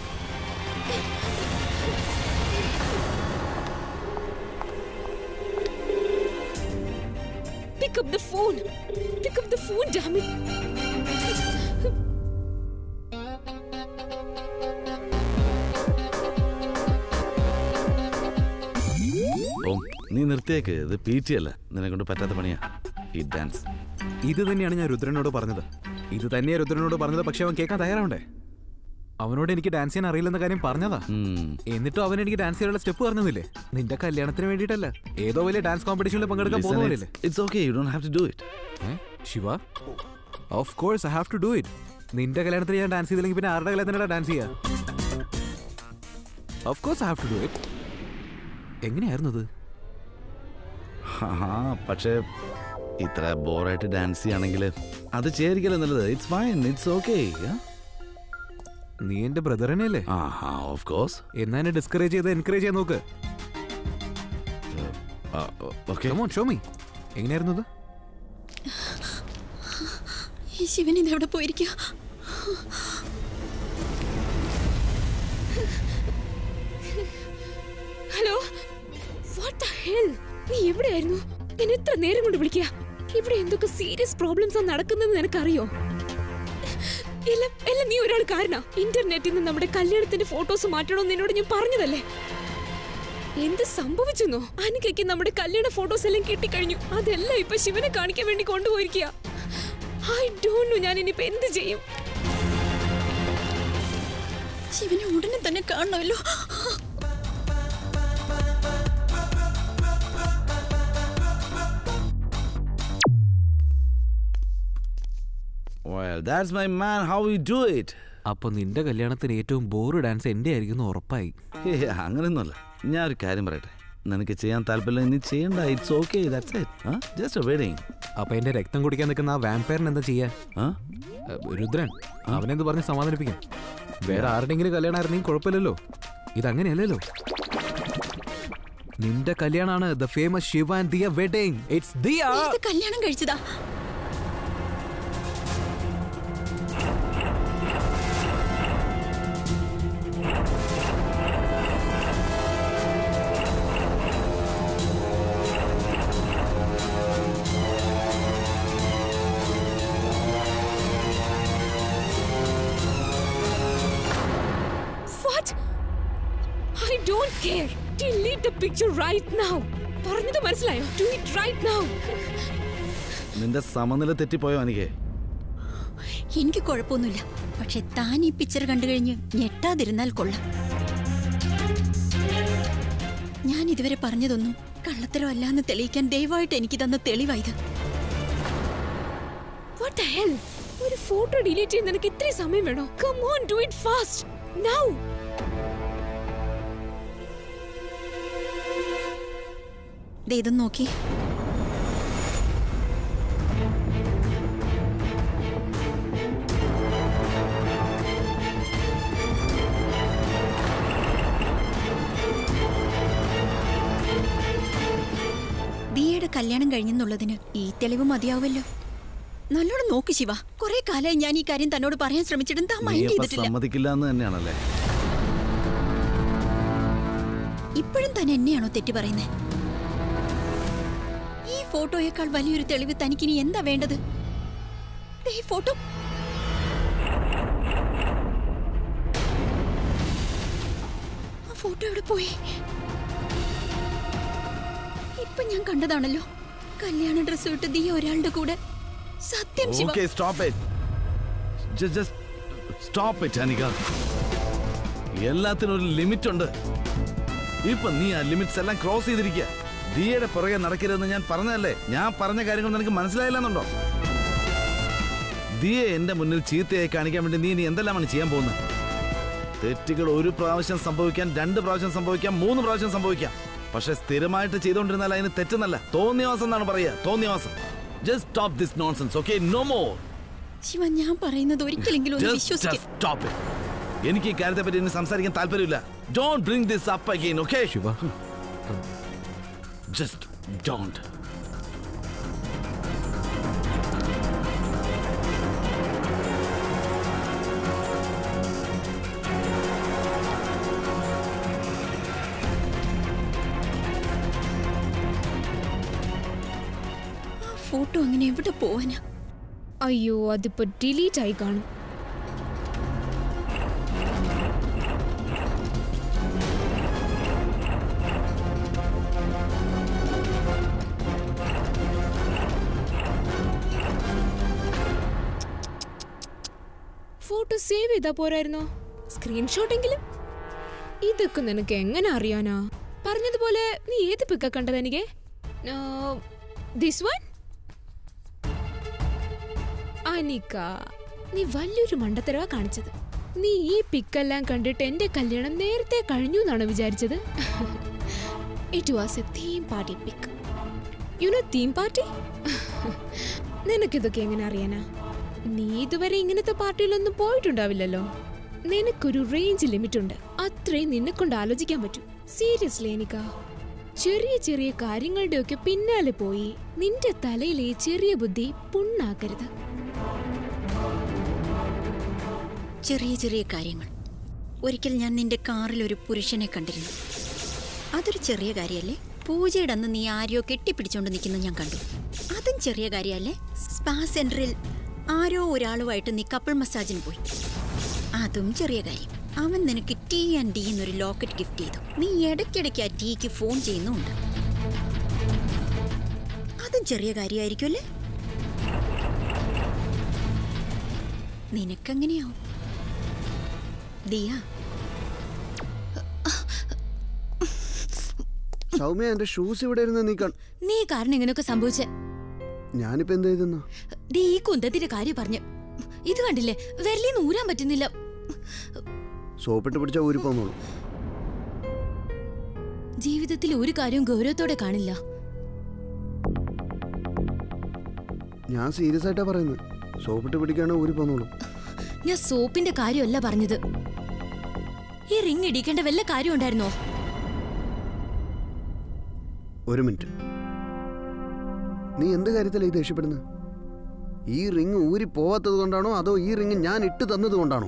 S2: Pick up the phone. Pick up the phone, damn it.
S5: ഓം നീ നിർത്തിയേക്ക് ഇത് പി ടി അല്ല നിന്നെ കൊണ്ട് പറ്റാത്ത പണിയാ ഈ ഡാൻസ്
S7: ഇത് തന്നെയാണ് ഞാൻ രുദ്രനോട് പറഞ്ഞത് ഇത് തന്നെയാ രുദ്രനോട് പറഞ്ഞത് പക്ഷെ അവൻ കേൾക്കാൻ തയ്യാറാവണ്ടേ അവനോട് എനിക്ക് ഡാൻസ് ചെയ്യാൻ അറിയില്ലെന്ന കാര്യം പറഞ്ഞതാ എന്നിട്ടും അവൻ എനിക്ക് ഡാൻസ് ചെയ്യാനുള്ള സ്റ്റെപ്പ് പറഞ്ഞതില്ലേ നിന്റെ കല്യാണത്തിന് വേണ്ടിയിട്ടല്ല ഏതോ വലിയ ഡാൻസ് കോമ്പറ്റീഷനിൽ പങ്കെടുക്കാൻ പോകുന്നില്ലേ
S5: it's okay you don't have to do it
S7: Shiva of course I have to do it നിന്റെ കല്യാണത്തിന് ഞാൻ ഡാൻസ് ചെയ്തില്ലെങ്കിൽ പിന്നെ ആരുടെ കല്യാണത്തിനാ ഡാൻസ് ചെയ്യാ of course I have to do it എങ്ങനെയായിരുന്നു അത്
S5: ആ പക്ഷേ ഇത്ര ബോറായിട്ട് ഡാൻസ് ചെയ്യുകയാണെങ്കിൽ അത് ചെയ്യാതിരിക്കല്ലോ നല്ലത് ഇറ്റ്സ് ഫൈൻ ഇറ്റ്സ് ഓക്കെ
S7: നീ എന്റെ ബ്രദർ തന്നെയല്ലേ
S5: ആ ഓഫ് കോഴ്സ്
S7: എന്നാ എന്നെ ഡിസ്കറേജ് ചെയ്ത് എൻകറേജ് ചെയ്യാൻ നോക്ക്
S5: ഓക്കെ
S7: ഷോ മീ എങ്ങനെയായിരുന്നു അത്
S1: ഈ ശിവൻ ഇതെവിടെ പോയിരിക്കുക
S2: ഹലോ വാട്ട് ദ ഹെൽ നീ എവിടെയായിരുന്നു ഞാൻ എത്ര നേരം കൊണ്ട് വിളിക്കുക ഇവിടെ എന്തൊക്കെ സീരിയസ് പ്രോബ്ലംസ് ആ നടക്കുന്നത് നിനക്കറിയോ എല്ലാം എല്ലാം നീ ഒരാൾ കാരണ ഇന്റർനെറ്റിൽ നിന്ന് നമ്മുടെ കല്യാണത്തിന്റെ ഫോട്ടോസ് മാറ്റണമെന്ന് നിന്നോട് ഞാൻ പറഞ്ഞതല്ലേ എന്ത് സംഭവിച്ചെന്നോ അനികയ്ക്ക് നമ്മുടെ കല്യാണ ഫോട്ടോസ് എല്ലാം കിട്ടിക്കഴിഞ്ഞു അതെല്ലാം ഇപ്പൊ ശിവനെ കാണിക്കാൻ വേണ്ടി കൊണ്ടുപോയിരിക്കുക ഐ ഡോണ്ട് നോ ഞാൻ ഇനിയിപ്പോ എന്ത് ചെയ്യും
S1: ശിവനെ ഉടനെ തന്നെ കാണണമല്ലോ
S5: Well, that's my man. How we do it?
S7: അപ്പൊ നിന്റെ കല്യാണത്തിന് ഏറ്റവും ബോറ് ഡാൻസ് എന്റെ ആയിരിക്കും ഉറപ്പായി
S5: ഹേ, അങ്ങനെയൊന്നുമല്ല ഞാൻ ഒരു കാര്യം പറയട്ടെ നിനക്ക് ചെയ്യാൻ താല്പര്യം നീ ചെയ്യണ്ട it's okay that's it just a wedding
S7: അപ്പൊ എന്റെ രക്തം കുടിക്കാൻ നിൽക്കുന്ന ആ വാമ്പയറിന് എന്താ ചെയ്യാ ഏഹ്, രുദ്രൻ അവനെന്ത് പറഞ്ഞ് സമാധാനിപ്പിക്കാം വേറെ ആരുടെങ്കിലും കല്യാണമായിരുന്നെങ്കിൽ കുഴപ്പമില്ലല്ലോ ഇതങ്ങനെയല്ലല്ലോ നിന്റെ കല്യാണാണ് the famous Shiva and Diya wedding it's Diya
S1: ഇത് കല്യാണം കഴിച്ചതാ
S2: What? I don't care. Delete the picture right now. പറഞ്ഞത് മനസ്സിലായോ ഡു ഇറ്റ് റൈറ്റ് നൗ
S5: നിന്റെ സമനില തെറ്റിപ്പോയോ എനിക്ക്
S1: എനിക്ക് കുഴപ്പമൊന്നുമില്ല പക്ഷെ താൻ ഈ പിക്ചർ കണ്ടു കഴിഞ്ഞ് ഞെട്ടാതിരുന്നാൽ കൊള്ളാം ഞാൻ ഇതുവരെ പറഞ്ഞതൊന്നും കള്ളത്തരം അല്ലാന്ന് തെളിയിക്കാൻ ദയവായിട്ട് എനിക്ക് തന്ന തെളിവായത്
S2: വാട്ട് ദ ഹെൽ ഒരു ഫോട്ടോ ഡിലീറ്റ് ചെയ്യാൻ നിനക്ക് ഇത്രയും സമയം വേണോ come on do it fast now
S1: ദേ ഇതൊന്ന് നോക്കി ദിയയുടെ കല്യാണം കഴിഞ്ഞെന്നുള്ളതിന് ഈ തെളിവ് മതിയാവുമല്ലോ നല്ലോണം നോക്ക് ശിവ കുറെ കാലമായി ഞാൻ ഈ കാര്യം തന്നോട് പറയാൻ ശ്രമിച്ചിട്ടും താൻ
S5: നീ
S1: മൈൻഡ്
S5: അപ്പൊ
S1: ചെയ്തിട്ടില്ല
S5: സമ്മതിക്കില്ല എന്ന് തന്നെയാണല്ലേ
S1: ഇപ്പോഴും താൻ എന്നെയാണോ തെറ്റി പറയുന്നത് ഈ ഫോട്ടോയേക്കാൾ വലിയൊരു തെളിവ് തനിക്കിനി എന്താ വേണ്ടത് ദേ ഈ ഫോട്ടോ ആ ഫോട്ടോ എവിടെ പോയി ഇപ്പൊ ഞാൻ കണ്ടതാണല്ലോ കല്യാണ ഡ്രസ് ഇട്ട് ദിയ ഒരാളുടെ കൂടെ സത്യം Shiva
S5: okay stop it just stop it Anika എല്ലാത്തിനും ഒരു ലിമിറ്റ് ഉണ്ട് ഇപ്പൊ നീ ആ ലിമിറ്റ്സ് എല്ലാം ക്രോസ് ചെയ്തിരിക്കുക ദിയയുടെ പുറകെ നടക്കരുതെന്ന് ഞാൻ പറഞ്ഞതല്ലേ ഞാൻ പറഞ്ഞ കാര്യങ്ങൾ നിനക്ക് മനസ്സിലായില്ലെന്നുണ്ടോ ദിയെ എന്റെ മുന്നിൽ ചീത്തയായി കാണിക്കാൻ വേണ്ടി നീ ഇനി എന്തെല്ലാമാണ് ചെയ്യാൻ പോകുന്നത് തെറ്റുകൾ ഒരു പ്രാവശ്യം സംഭവിക്കാൻ രണ്ട് പ്രാവശ്യം സംഭവിക്കാം മൂന്ന് പ്രാവശ്യം സംഭവിക്കാം പക്ഷെ സ്ഥിരമായിട്ട് ചെയ്തുകൊണ്ടിരുന്നാൽ അതിന് തെറ്റെന്നല്ല തോന്നിയവാസം എന്നാണ് പറയുക തോന്നിയവാസം just stop this nonsense okay no more
S1: Shiva ഞാൻ പറയുന്നത് ഒരിക്കലെങ്കിലും ഒന്ന്
S5: Just,
S1: വിശ്വസിക്കും
S5: just stop it. എനിക്ക് ഈ കാര്യത്തെ പറ്റി ഇനി സംസാരിക്കാൻ താല്പര്യമില്ല don't bring this up again okay
S7: Shiva
S5: just don't
S1: ആ ഫോട്ടോ അങ്ങനെ എവിടെ പോവാനാ
S2: അയ്യോ അതിപ്പോ ഡിലീറ്റ് ആയി കാണും ഫോട്ടോ സേവ് ചെയ്താ പോരായിരുന്നോ സ്ക്രീൻഷോട്ട് എങ്കിലും ഇതൊക്കെ നിനക്ക് എങ്ങനെ അറിയാനാ പറഞ്ഞതുപോലെ നീ ഏത് പിക്ക കണ്ടത് എനിക്ക് ദിസ് വൺ അനിക്ക നീ വലിയൊരു മണ്ടത്തരവാ കാണിച്ചത് നീ ഈ പിക്കെല്ലാം കണ്ടിട്ട് എന്റെ കല്യാണം നേരത്തെ കഴിഞ്ഞു എന്നാണ് വിചാരിച്ചത് it was a theme party pic you know theme party നിനക്കിതൊക്കെ എങ്ങനെ അറിയാനാ നീ ഇതുവരെ ഇങ്ങനത്തെ പാർട്ടിയിലൊന്നും പോയിട്ടുണ്ടാവില്ലല്ലോ നിനക്കൊരു റേഞ്ച് ലിമിറ്റ് ഉണ്ട് അത്രയും നിന്നെ കൊണ്ട് ആലോചിക്കാൻ പറ്റും സീരിയസ്ലി എനിക്ക ചെറിയ ചെറിയ കാര്യങ്ങളുടെയൊക്കെ പിന്നാലെ പോയി നിന്റെ തലയിലെ ഈ ചെറിയ ബുദ്ധി പുണ്ണാക്കരുത്
S1: ചെറിയ ചെറിയ കാര്യങ്ങൾ ഒരിക്കൽ ഞാൻ നിന്റെ കാറിൽ ഒരു പുരുഷനെ കണ്ടിരുന്നു അതൊരു ചെറിയ കാര്യമല്ലേ പൂജയുടെ അന്ന് നീ ആരെയോ കെട്ടിപ്പിടിച്ചോണ്ട് നിൽക്കുന്നത് ഞാൻ കണ്ടു അതും ചെറിയ കാര്യമല്ലേ സ്പാ സെന്ററിൽ ആരോ ഒരാളുമായിട്ട് നീ കപ്പിൾ മസാജിന് പോയി അതും ചെറിയ കാര്യം അവൻ നിനക്ക് ടി ആൻഡ് ഡി എന്നൊരു ലോക്കറ്റ് ഗിഫ്റ്റ് ചെയ്തു നീ ഇടയ്ക്കിടയ്ക്ക് ആ ടീക്ക് ഫോൺ ചെയ്യുന്നുമുണ്ട് അതും ചെറിയ കാര്യമായിരിക്കും അല്ലേ നിനക്കെങ്ങനെയാവും ദിയ
S6: സൗമ്യ എന്റെ ഷൂസ് ഇവിടെ ഇരുന്ന് നീ കൺ
S9: നീ കാരണം ഇങ്ങനെയൊക്കെ സംഭവിച്ചേ
S6: ഞാനിപ്പോ എന്ത് ചെയ്തെന്നു
S9: ദേ ഈ കുന്തത്തിന്റെ കാര്യം പറഞ്ഞു ഇത് കണ്ടില്ലേ വിരലിന്ന് ഊരാൻ പറ്റുന്നില്ല
S6: സോപ്പിട്ട് പിടിച്ച ഊരി പോന്നോളൂ
S9: ജീവിതത്തിൽ ഒരു കാര്യവും ഗൗരവത്തോടെ കാണില്ല
S6: ഞാൻ സീരിയസ് ആയിട്ടാ പറയുന്നത് സോപ്പിട്ട് പിടിക്കാണ് ഊരി പോന്നോളൂ
S9: ഞാൻ സോപ്പിന്റെ കാര്യമല്ല പറഞ്ഞത് ഈ റിങ് ഇടിക്കേണ്ട വല്ല കാര്യം ഉണ്ടായിരുന്നോ
S6: ഒരു മിനിറ്റ് നീ എന്ത് കാര്യത്തിലാ ഈ ദേഷ്യപ്പെടുന്നത് ഈ റിങ് ഊരി പോവാത്തത് കൊണ്ടാണോ അതോ ഈ റിങ് ഞാൻ ഇട്ട് തന്നത് കൊണ്ടാണോ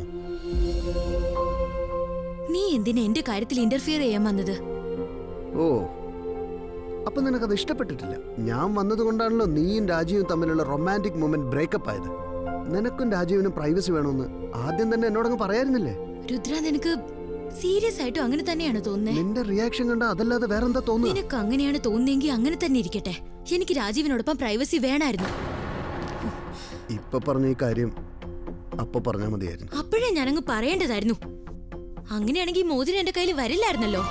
S9: നീ എന്തിനാ എന്റെ കാര്യത്തിൽ ഇന്റർഫിയർ ചെയ്യാൻ വന്നത്
S6: ഓ അപ്പൊ നിനക്കത് ഇഷ്ടപ്പെട്ടിട്ടില്ല ഞാൻ വന്നത് കൊണ്ടാണല്ലോ നീയും രാജീവും തമ്മിലുള്ള റൊമാൻറ്റിക് മൊമെന്റ് ബ്രേക്കപ്പ് ആയത് നിനക്കും രാജീവിനും പ്രൈവസി വേണമെന്ന് ആദ്യം തന്നെ എന്നോടങ്ങ് പറയായിരുന്നില്ലേ
S9: രുദ്ര നിനക്ക് സീരിയസ് ആയിട്ടും അങ്ങനെ തന്നെയാണ് തോന്നുന്നത്
S6: നിന്റെ റിയാക്ഷൻ കണ്ട അതല്ലാതെ വേറെന്താ തോന്നുക
S9: നിനക്ക് അങ്ങനെയാണ് തോന്നുന്നെങ്കിൽ അങ്ങനെ തന്നെ ഇരിക്കട്ടെ എനിക്ക് രാജീവിനോടൊപ്പം പ്രൈവസി വേണമായിരുന്നു
S6: ഇപ്പൊ പറഞ്ഞ ഈ കാര്യം അപ്പൊ പറഞ്ഞാ മതിയായിരുന്നു
S9: അപ്പോഴേ ഞാനങ്ങ് പറയേണ്ടതായിരുന്നു അങ്ങനെയാണെങ്കിൽ ഈ മോതിരം എന്റെ കയ്യിൽ വരില്ലായിരുന്നല്ലോ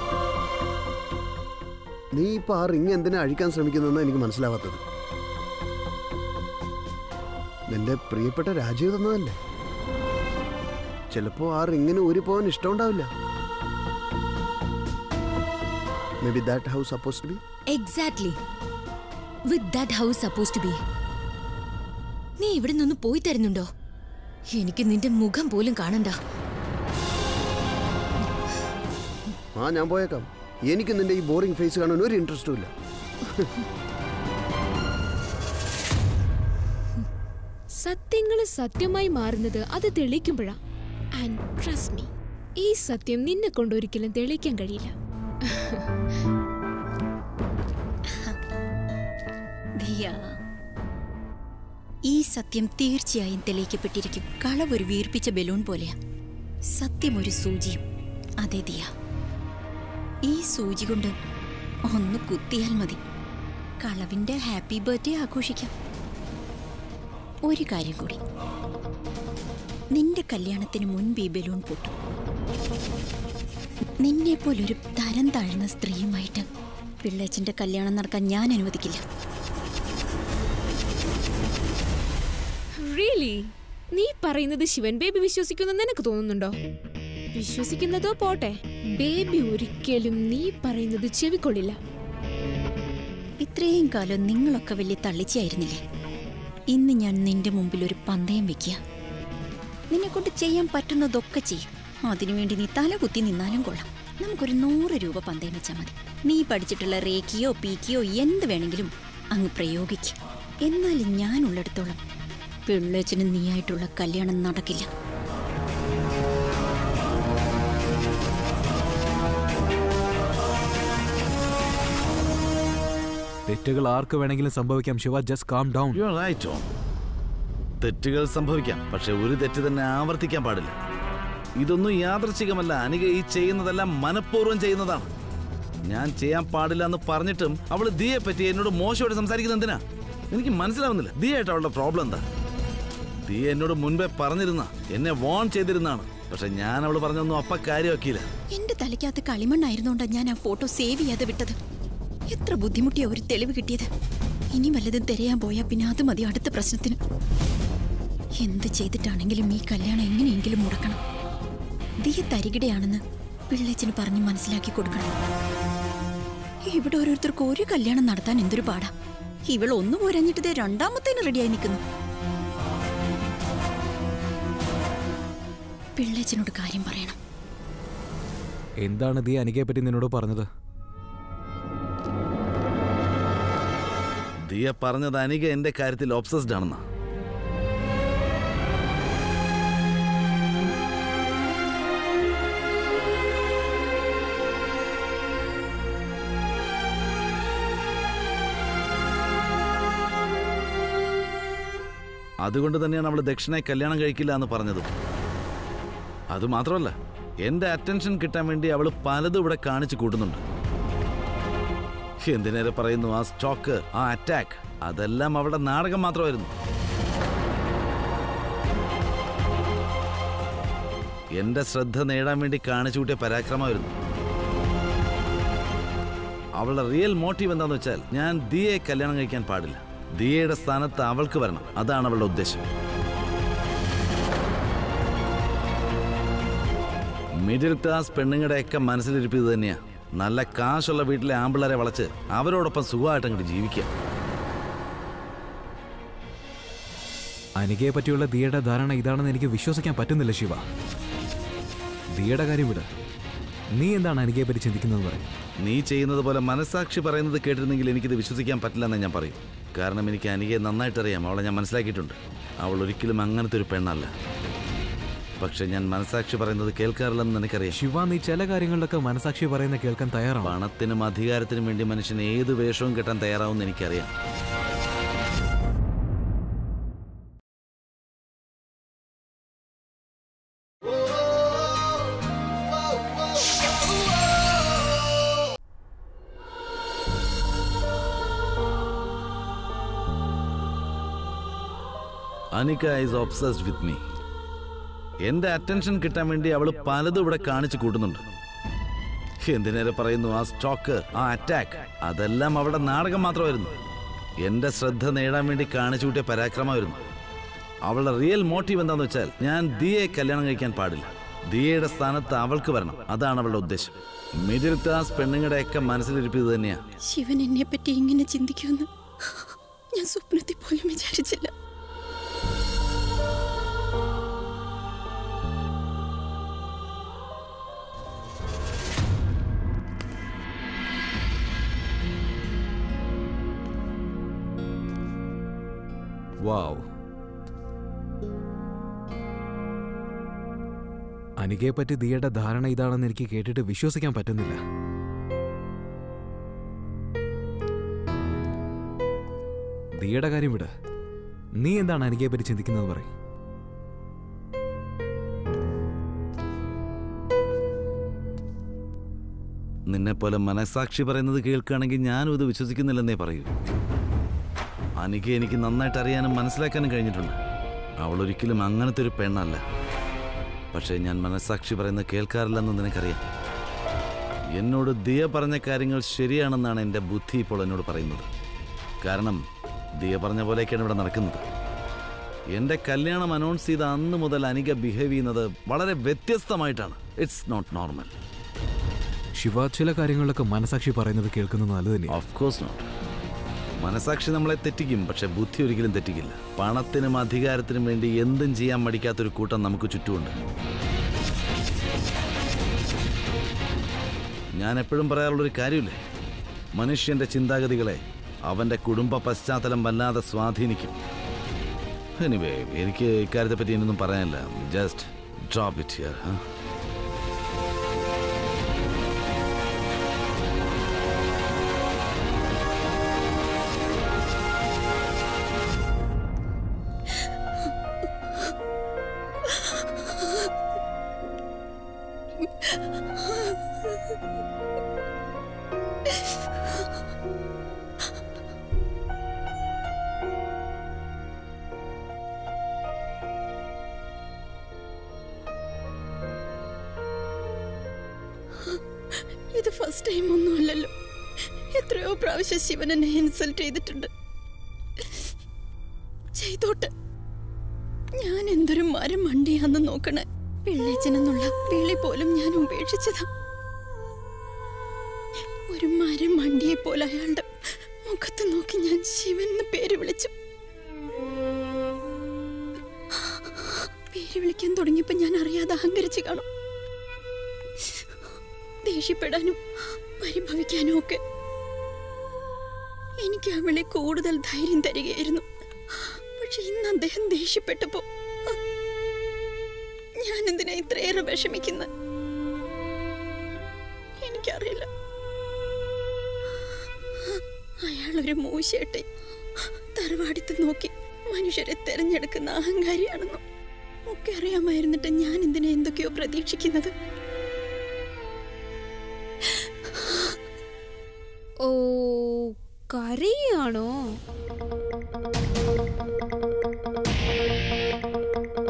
S6: നീ ഇപ്പൊ ആ റിങ് എന്തിനാ അഴിക്കാൻ ശ്രമിക്കുന്നതെന്ന് എനിക്ക് മനസ്സിലാവാത്തത് നിന്റെ പ്രിയപ്പെട്ട രാജീവ് തന്നതല്ലേ ചിലപ്പോ ആ റിങ്ങിന് ഊരി പോകാൻ ഇഷ്ടമുണ്ടാവില്ല maybe that house suppose to be
S9: exactly with that house suppose to be നീ ഇവിടെ നിന്ന് പോയി തരുന്നുണ്ടോ എനിക്ക് നിന്റെ മുഖം പോലും കാണണ്ട
S6: ആ ഞാൻ പോയേക്കാം എനിക്ക് നിന്റെ ഈ ബോറിംഗ് ഫേസ് കാണാൻ ഒരു ഇൻട്രസ്റ്റും ഇല്ല
S2: സത്യങ്ങൾ സത്യമായി മാറുന്നത് അത് തെളിയിക്കുമ്പോഴാ ആൻഡ് ട്രസ്റ്റ് മീ ഈ സത്യം നിന്നെ കൊണ്ട് ഒരിക്കലും തെളിയിക്കാൻ കഴിയില്ല
S1: ദിയ ഈ സത്യം തീർച്ചയായും തെളിയിക്കപ്പെട്ടിരിക്കും കളവൊരു വീർപ്പിച്ച ബലൂൺ പോലെയാ സത്യം ഒരു സൂചിയും അതെ ദിയ ഈ സൂചി കൊണ്ട് ഒന്ന് കുത്തിയാൽ മതി കളവിന്റെ ഹാപ്പി ബർത്ത്ഡേ ആഘോഷിക്കാം ഒരു കാര്യം കൂടി നിന്റെ കല്യാണത്തിന് മുൻപ് ഈ ബലൂൺ പൊട്ടും നിന്നെ പോലൊരു തരം താഴ്ന്ന സ്ത്രീയുമായിട്ട് പിള്ളേച്ചന്റെ കല്യാണം നടക്കാൻ ഞാൻ അനുവദിക്കില്ല
S2: റിയലി നീ പറയുന്നത് ശിവൻ ബേബി വിശ്വസിക്കുന്നെന്ന് നിനക്ക് തോന്നുന്നുണ്ടോ വിശ്വസിക്കുന്നതോ പോട്ടെ ബേബി ഒരിക്കലും നീ പറയുന്നത് ചെവിക്കൊള്ളില്ല
S1: ഇത്രയും കാലം നിങ്ങളൊക്കെ വലിയ തള്ളിച്ചായിരുന്നില്ലേ ഇന്ന് ഞാൻ നിന്റെ മുമ്പിൽ ഒരു പന്തയം വെക്കുക നിന്നെ കൊണ്ട് ചെയ്യാൻ പറ്റുന്നതൊക്കെ ചെയ്യും അതിനുവേണ്ടി നീ തല കുത്തി നിന്നാലും കൊള്ളാം നമുക്കൊരു നൂറ് രൂപ പന്തയം വെച്ചാൽ മതി നീ പഠിച്ചിട്ടുള്ള റേക്കിയോ പീക്കിയോ എന്ത് വേണമെങ്കിലും അങ്ങ് പ്രയോഗിക്കും എന്നാലും ഞാനുള്ളിടത്തോളം പിള്ളേച്ചനും നീയായിട്ടുള്ള കല്യാണം നടക്കില്ല
S7: തെറ്റുകൾ ആർക്ക് വേണമെങ്കിലും സംഭവിക്കാം Shiva just calm down
S5: you are right Tom തെറ്റുകൾ സംഭവിക്കാം പക്ഷെ ഒരു തെറ്റ് തന്നെ ആവർത്തിക്കാൻ പാടില്ല ഇതൊന്നും യാദൃച്ഛികമല്ല അനിക ഈ ചെയ്യുന്നതെല്ലാം മനഃപൂർവ്വം ചെയ്യുന്നതാണ് ഞാൻ ചെയ്യാൻ പാടില്ല എന്ന് പറഞ്ഞിട്ടും അവൾ ദിയെ പറ്റി എന്നോട് മോശമായിട്ട് സംസാരിക്കുന്നത് എന്തിനാ എനിക്ക് മനസ്സിലാവുന്നില്ല ദിയായിട്ട് അവളുടെ പ്രോബ്ലം എന്താ ദിയ എന്നോട് മുൻപേ പറഞ്ഞിരുന്ന എന്നെ വോൺ ചെയ്തിരുന്നാണ് പക്ഷെ ഞാൻ അവൾ പറഞ്ഞൊന്നും അപ്പ കാര്യമാക്കിയില്ല
S1: എന്റെ തലയ്ക്കകത്ത് കളിമണ്ണായിരുന്നോണ്ടാ ഞാൻ ആ ഫോട്ടോ സേവ് ചെയ്യാതെ വിട്ടത് എത്ര ബുദ്ധിമുട്ടിയാ ഒരു തെളിവ് കിട്ടിയത് ഇനി വല്ലതും തിരയാൻ പോയാ പിന്നെ അത് മതി അടുത്ത പ്രശ്നത്തിന് എന്ത് ചെയ്തിട്ടാണെങ്കിലും ഈ കല്യാണം എങ്ങനെയെങ്കിലും മുടക്കണം ദിയ തരികിടയാണെന്ന് പിള്ളേച്ചന് പറഞ്ഞ് മനസ്സിലാക്കി കൊടുക്കണം ഇവിടെ ഓരോരുത്തർക്ക് ഒരു കല്യാണം നടത്താൻ എന്തൊരു പാടാ ഇവൾ ഒന്ന് പോരഞ്ഞിട്ട് ദേ രണ്ടാമത്തേന് റെഡിയായി നിൽക്കുന്നു പിള്ളേച്ചനോട് കാര്യം പറയണം
S7: എന്താണ് ദീ അനികയെ പറ്റി നിന്നോട് പറഞ്ഞത്
S5: ദിയ പറഞ്ഞത് അനിക എന്റെ കാര്യത്തിൽ ഒബ്സസ്ഡ് ആണെന്നാ അതുകൊണ്ട് തന്നെയാണ് അവൾ ദക്ഷിണയെ കല്യാണം കഴിക്കില്ല എന്ന് പറഞ്ഞത് അതുമാത്രമല്ല എന്റെ അറ്റൻഷൻ കിട്ടാൻ വേണ്ടി അവൾ പലതും ഇവിടെ കാണിച്ചു കൂട്ടുന്നുണ്ട് എന്തിനേറെ പറയുന്നു ആ സ്റ്റോക്ക് ആ അറ്റാക്ക് അതെല്ലാം അവളുടെ നാടകം മാത്രമായിരുന്നു എന്റെ ശ്രദ്ധ നേടാൻ വേണ്ടി കാണിച്ചു കൂട്ടിയ പരാക്രമമായിരുന്നു അവളുടെ റിയൽ മോട്ടീവ് എന്താന്ന് വെച്ചാൽ ഞാൻ ദിയെ കല്യാണം കഴിക്കാൻ പാടില്ല ദിയയുടെ സ്ഥാനത്ത് അവൾക്ക് വരണം അതാണ് അവളുടെ ഉദ്ദേശം മിഡിൽ ക്ലാസ് പെണ്ണുങ്ങളുടെയൊക്കെ മനസ്സിലിരിപ്പ് ഇത് തന്നെയാ നല്ല കാശുള്ള വീട്ടിലെ ആമ്പിള്ളേരെ വളച്ച് അവരോടൊപ്പം സുഖമായിട്ട് അങ്ങോട്ട് ജീവിക്കുക
S7: അനികയെ പറ്റിയുള്ള ദിയയുടെ ധാരണ ഇതാണെന്ന് എനിക്ക് വിശ്വസിക്കാൻ പറ്റുന്നില്ല ശിവ ദിയയുടെ കാര്യം വിട് നീ എന്താണ് അനികയെ പറ്റി ചിന്തിക്കുന്നത് പറയും
S5: നീ ചെയ്യുന്നത് പോലെ മനസാക്ഷി പറയുന്നത് കേട്ടിരുന്നെങ്കിൽ എനിക്കിത് വിശ്വസിക്കാൻ പറ്റില്ലെന്ന് ഞാൻ പറയും കാരണം എനിക്ക് അനികയെ നന്നായിട്ട് അറിയാം അവളെ ഞാൻ മനസ്സിലാക്കിയിട്ടുണ്ട് അവൾ ഒരിക്കലും അങ്ങനത്തെ ഒരു പെണ്ണല്ല പക്ഷെ ഞാൻ മനസാക്ഷി പറയുന്നത് കേൾക്കാറില്ലെന്ന് നിനക്കറിയാം
S7: ശിവ നീ ചില കാര്യങ്ങളിലൊക്കെ മനസാക്ഷി പറയുന്ന കേൾക്കാൻ തയ്യാറാണ്
S5: പണത്തിനും അധികാരത്തിനും വേണ്ടി മനുഷ്യൻ ഏത് വേഷവും കെട്ടാൻ തയ്യാറാവുമെന്ന് എനിക്കറിയാം Anika is obsessed with me എന്റെ അറ്റൻഷൻ കിട്ടാൻ വേണ്ടി അവൾ പലതും ഇവിടെ കാണിച്ചു കൂട്ടുന്നുണ്ട് എന്തിനേറെ പറയുന്നു ആ സ്റ്റോക്ക് ആ അറ്റാക്ക് അതെല്ലാം അവിടെ നാടകം മാത്രമായിരുന്നു എന്റെ ശ്രദ്ധ നേടാൻ വേണ്ടി കാണിച്ചു കൂട്ടിയ പരാക്രമമായിരുന്നു അവളുടെ റിയൽ മോട്ടീവ് എന്താന്ന് വെച്ചാൽ ഞാൻ ദിയെ കല്യാണം കഴിക്കാൻ പാടില്ല ദിയയുടെ സ്ഥാനത്ത് അവൾക്ക് വരണം അതാണ് അവളുടെ ഉദ്ദേശം മിഡിൽ ക്ലാസ് പെണ്ണുങ്ങളുടെയൊക്കെ മനസ്സിലിരിപ്പ് ഇത് തന്നെയാ
S1: ശിവൻ എന്നെ പറ്റി ഇങ്ങനെ ചിന്തിക്കുമെന്ന് ഞാൻ സ്വപ്നത്തിൽ പോലും വിചാരിച്ചില്ല
S7: വാവ് അനികയെ പറ്റി ദിയയുടെ ധാരണ ഇതാണെന്ന് എനിക്ക് കേട്ടിട്ട് വിശ്വസിക്കാൻ പറ്റുന്നില്ല ദിയയുടെ കാര്യം വിട് നീ എന്താണ് അനികയെ പറ്റി ചിന്തിക്കുന്നത് പറയും
S5: നിന്നെപ്പോലെ മനസാക്ഷി പറയുന്നത് കേൾക്കുകയാണെങ്കിൽ ഞാനും ഇത് വിശ്വസിക്കുന്നില്ലെന്നേ പറയൂ അനിക്ക് എനിക്ക് നന്നായിട്ട് അറിയാനും മനസ്സിലാക്കാനും കഴിഞ്ഞിട്ടുണ്ട് അവൾ ഒരിക്കലും അങ്ങനത്തെ ഒരു പെണ്ണല്ല പക്ഷേ ഞാൻ മനസാക്ഷി പറയുന്നത് കേൾക്കാറില്ലെന്ന് നിനക്കറിയാം എന്നോട് ദിയ പറഞ്ഞ കാര്യങ്ങൾ ശരിയാണെന്നാണ് എൻ്റെ ബുദ്ധി ഇപ്പോൾ എന്നോട് പറയുന്നത് കാരണം ദിയ പറഞ്ഞ പോലെയൊക്കെയാണ് ഇവിടെ നടക്കുന്നത് എൻ്റെ കല്യാണം അനൗൺസ് ചെയ്ത അന്ന് മുതൽ അനിക ബിഹേവ് ചെയ്യുന്നത് വളരെ വ്യത്യസ്തമായിട്ടാണ് ഇറ്റ്സ് നോട്ട് നോർമൽ
S7: ശിവ ചില കാര്യങ്ങളിലൊക്കെ മനസാക്ഷി പറയുന്നത് കേൾക്കുന്നത് നല്ലത് തന്നെ
S5: ഓഫ് കോഴ്സ് നോട്ട് മനസാക്ഷി നമ്മളെ തെറ്റിക്കും പക്ഷെ ബുദ്ധി ഒരിക്കലും തെറ്റിക്കില്ല പണത്തിനും അധികാരത്തിനും വേണ്ടി എന്തും ചെയ്യാൻ മടിക്കാത്തൊരു കൂട്ടം നമുക്ക് ചുറ്റുമുണ്ട് ഞാൻ എപ്പോഴും പറയാറുള്ളൊരു കാര്യമില്ലേ മനുഷ്യന്റെ ചിന്താഗതികളെ അവന്റെ കുടുംബ പശ്ചാത്തലം വല്ലാതെ സ്വാധീനിക്കും എനിവേ എനിക്ക് ഇക്കാര്യത്തെ പറ്റി ഇനിയൊന്നും പറയാനില്ല ജസ്റ്റ് ഡ്രോപ്പ് ഇറ്റ് ഹിയർ
S1: ഇത് ഫസ്റ്റ് ടൈം ഒന്നുമല്ലല്ലോ എത്രയോ പ്രാവശ്യം ശിവൻ എന്നെ ഇൻസൾട്ട് ചെയ്തിട്ടുണ്ട് ചെയ്തോട്ടെ ഞാൻ എന്തൊരു മരം മണ്ടിയാന്ന് നോക്കണേ പിള്ളേച്ചനെന്നുള്ള വിളി പോലും ഞാൻ ഉപേക്ഷിച്ചതാ ഒരു മരം മണ്ടിയെ പോലെ അയാളുടെ മുഖത്ത് നോക്കി ഞാൻ ശിവൻ എന്ന് പേര് വിളിച്ചു പേര് വിളിക്കാൻ തുടങ്ങിയപ്പോ ഞാൻ അറിയാതെ അഹങ്കരിച്ചു കാണും ദേഷ്യപ്പെടാനും പരിഭവിക്കാനും ഒക്കെ എനിക്ക് അവളെ കൂടുതൽ ധൈര്യം തരികയായിരുന്നു പക്ഷെ ഇന്ന് അദ്ദേഹം ദേഷ്യപ്പെട്ടപ്പോ ഞാൻ എന്തിനാ ഇത്രയേറെ വിഷമിക്കുന്ന എനിക്കറിയില്ല അയാളൊരു മൂശേട്ടെ തറവാടിത്ത് നോക്കി മനുഷ്യരെ തെരഞ്ഞെടുക്കുന്ന അഹങ്കാരിയാണെന്നും ഒക്കെ അറിയാമായിരുന്നിട്ട് ഞാൻ എന്തിനാ എന്തൊക്കെയോ പ്രതീക്ഷിക്കുന്നത്
S2: ഓ കരയാണോ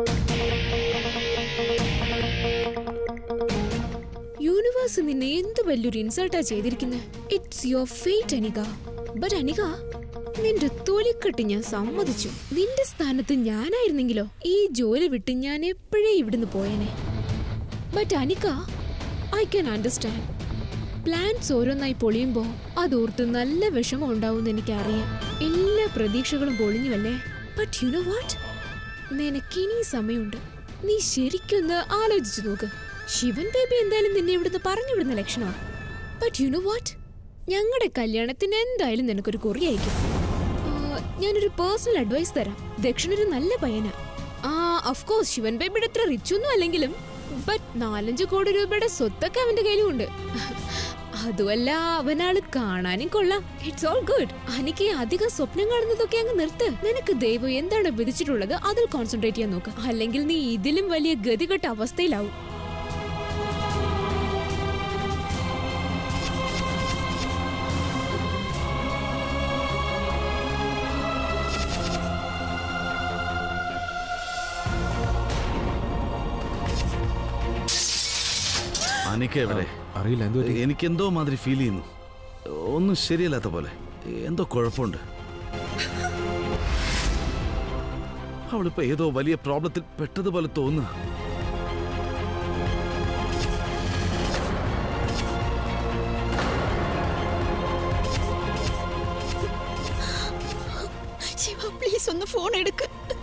S2: യൂണിവേഴ്സ് നിന്നെ എന്ത് വലിയൊരു ഇൻസൾട്ടാ ചെയ്തിരിക്കുന്നത് it's your fate Anika but Anika നിന്റെ തൊലിക്കെട്ട് ഞാൻ സമ്മതിച്ചു നിന്റെ സ്ഥാനത്ത് ഞാനായിരുന്നെങ്കിലോ ഈ ജോലി വിട്ട് ഞാൻ എപ്പോഴേ ഇവിടുന്ന് പോയേനെ but Anika I can understand plans ഓരോന്നായി പൊളിയുമ്പോൾ അതോർത്ത് നല്ല വിഷമം ഉണ്ടാവും എനിക്കറിയാം എല്ലാ പ്രതീക്ഷകളും പൊളിഞ്ഞുവല്ലേ ബട്ട് യു നോ വാട്ട് നിനക്കിനി സമയമുണ്ട് നീ ശരിക്കൊന്ന് ആലോചിച്ചു നോക്ക് ശിവൻ ബേബി എന്തായാലും നിന്നെ ഇവിടുന്ന് പറഞ്ഞു വിടുന്ന ലക്ഷണമാണ് ബട്ട് യു നോ വാട്ട് ഞങ്ങളുടെ കല്യാണത്തിന് എന്തായാലും നിനക്കൊരു കുറി അയക്കും ആ, ഞാനൊരു പേഴ്സണൽ അഡ്വൈസ് തരാം ദക്ഷിണ ഒരു നല്ല പയ്യനാ ആ ഓഫ് കോഴ്സ് ശിവൻ ബേബിയുടെ അത്ര റിച്ച് ഒന്നും അല്ലെങ്കിലും ബട്ട് നാലഞ്ച് കോടി രൂപയുടെ സ്വത്തൊക്കെ അവന്റെ കയ്യിലും ഉണ്ട് അതുമല്ല അവനാള് കാണാനും കൊള്ളാം ഇറ്റ്സ് ഓൾ ഗുഡ് എനിക്ക് അധികം സ്വപ്നം കാണുന്നതൊക്കെ അങ്ങ് നിർത്ത് നിനക്ക് ദൈവം എന്താണ് വിധിച്ചിട്ടുള്ളത് അതിൽ കോൺസെൻട്രേറ്റ് ചെയ്യാൻ നോക്ക് അല്ലെങ്കിൽ നീ ഇതിലും വലിയ ഗതികെട്ട അവസ്ഥയിലാവും
S5: അനിക്ക എവിടെ
S7: അറിയില്ല എന്തോ
S5: എനിക്കെന്തോ മാതിരി ഫീൽ ചെയ്യുന്നു ഒന്നും ശരിയല്ലാത്ത പോലെ എന്തോ കുഴപ്പമുണ്ട് അവളിപ്പോ ഏതോ വലിയ പ്രോബ്ലത്തിൽ പെട്ടതുപോലെ തോന്നുക
S1: ശിവ പ്ലീസ് ഒന്ന് ഫോൺ എടുക്ക്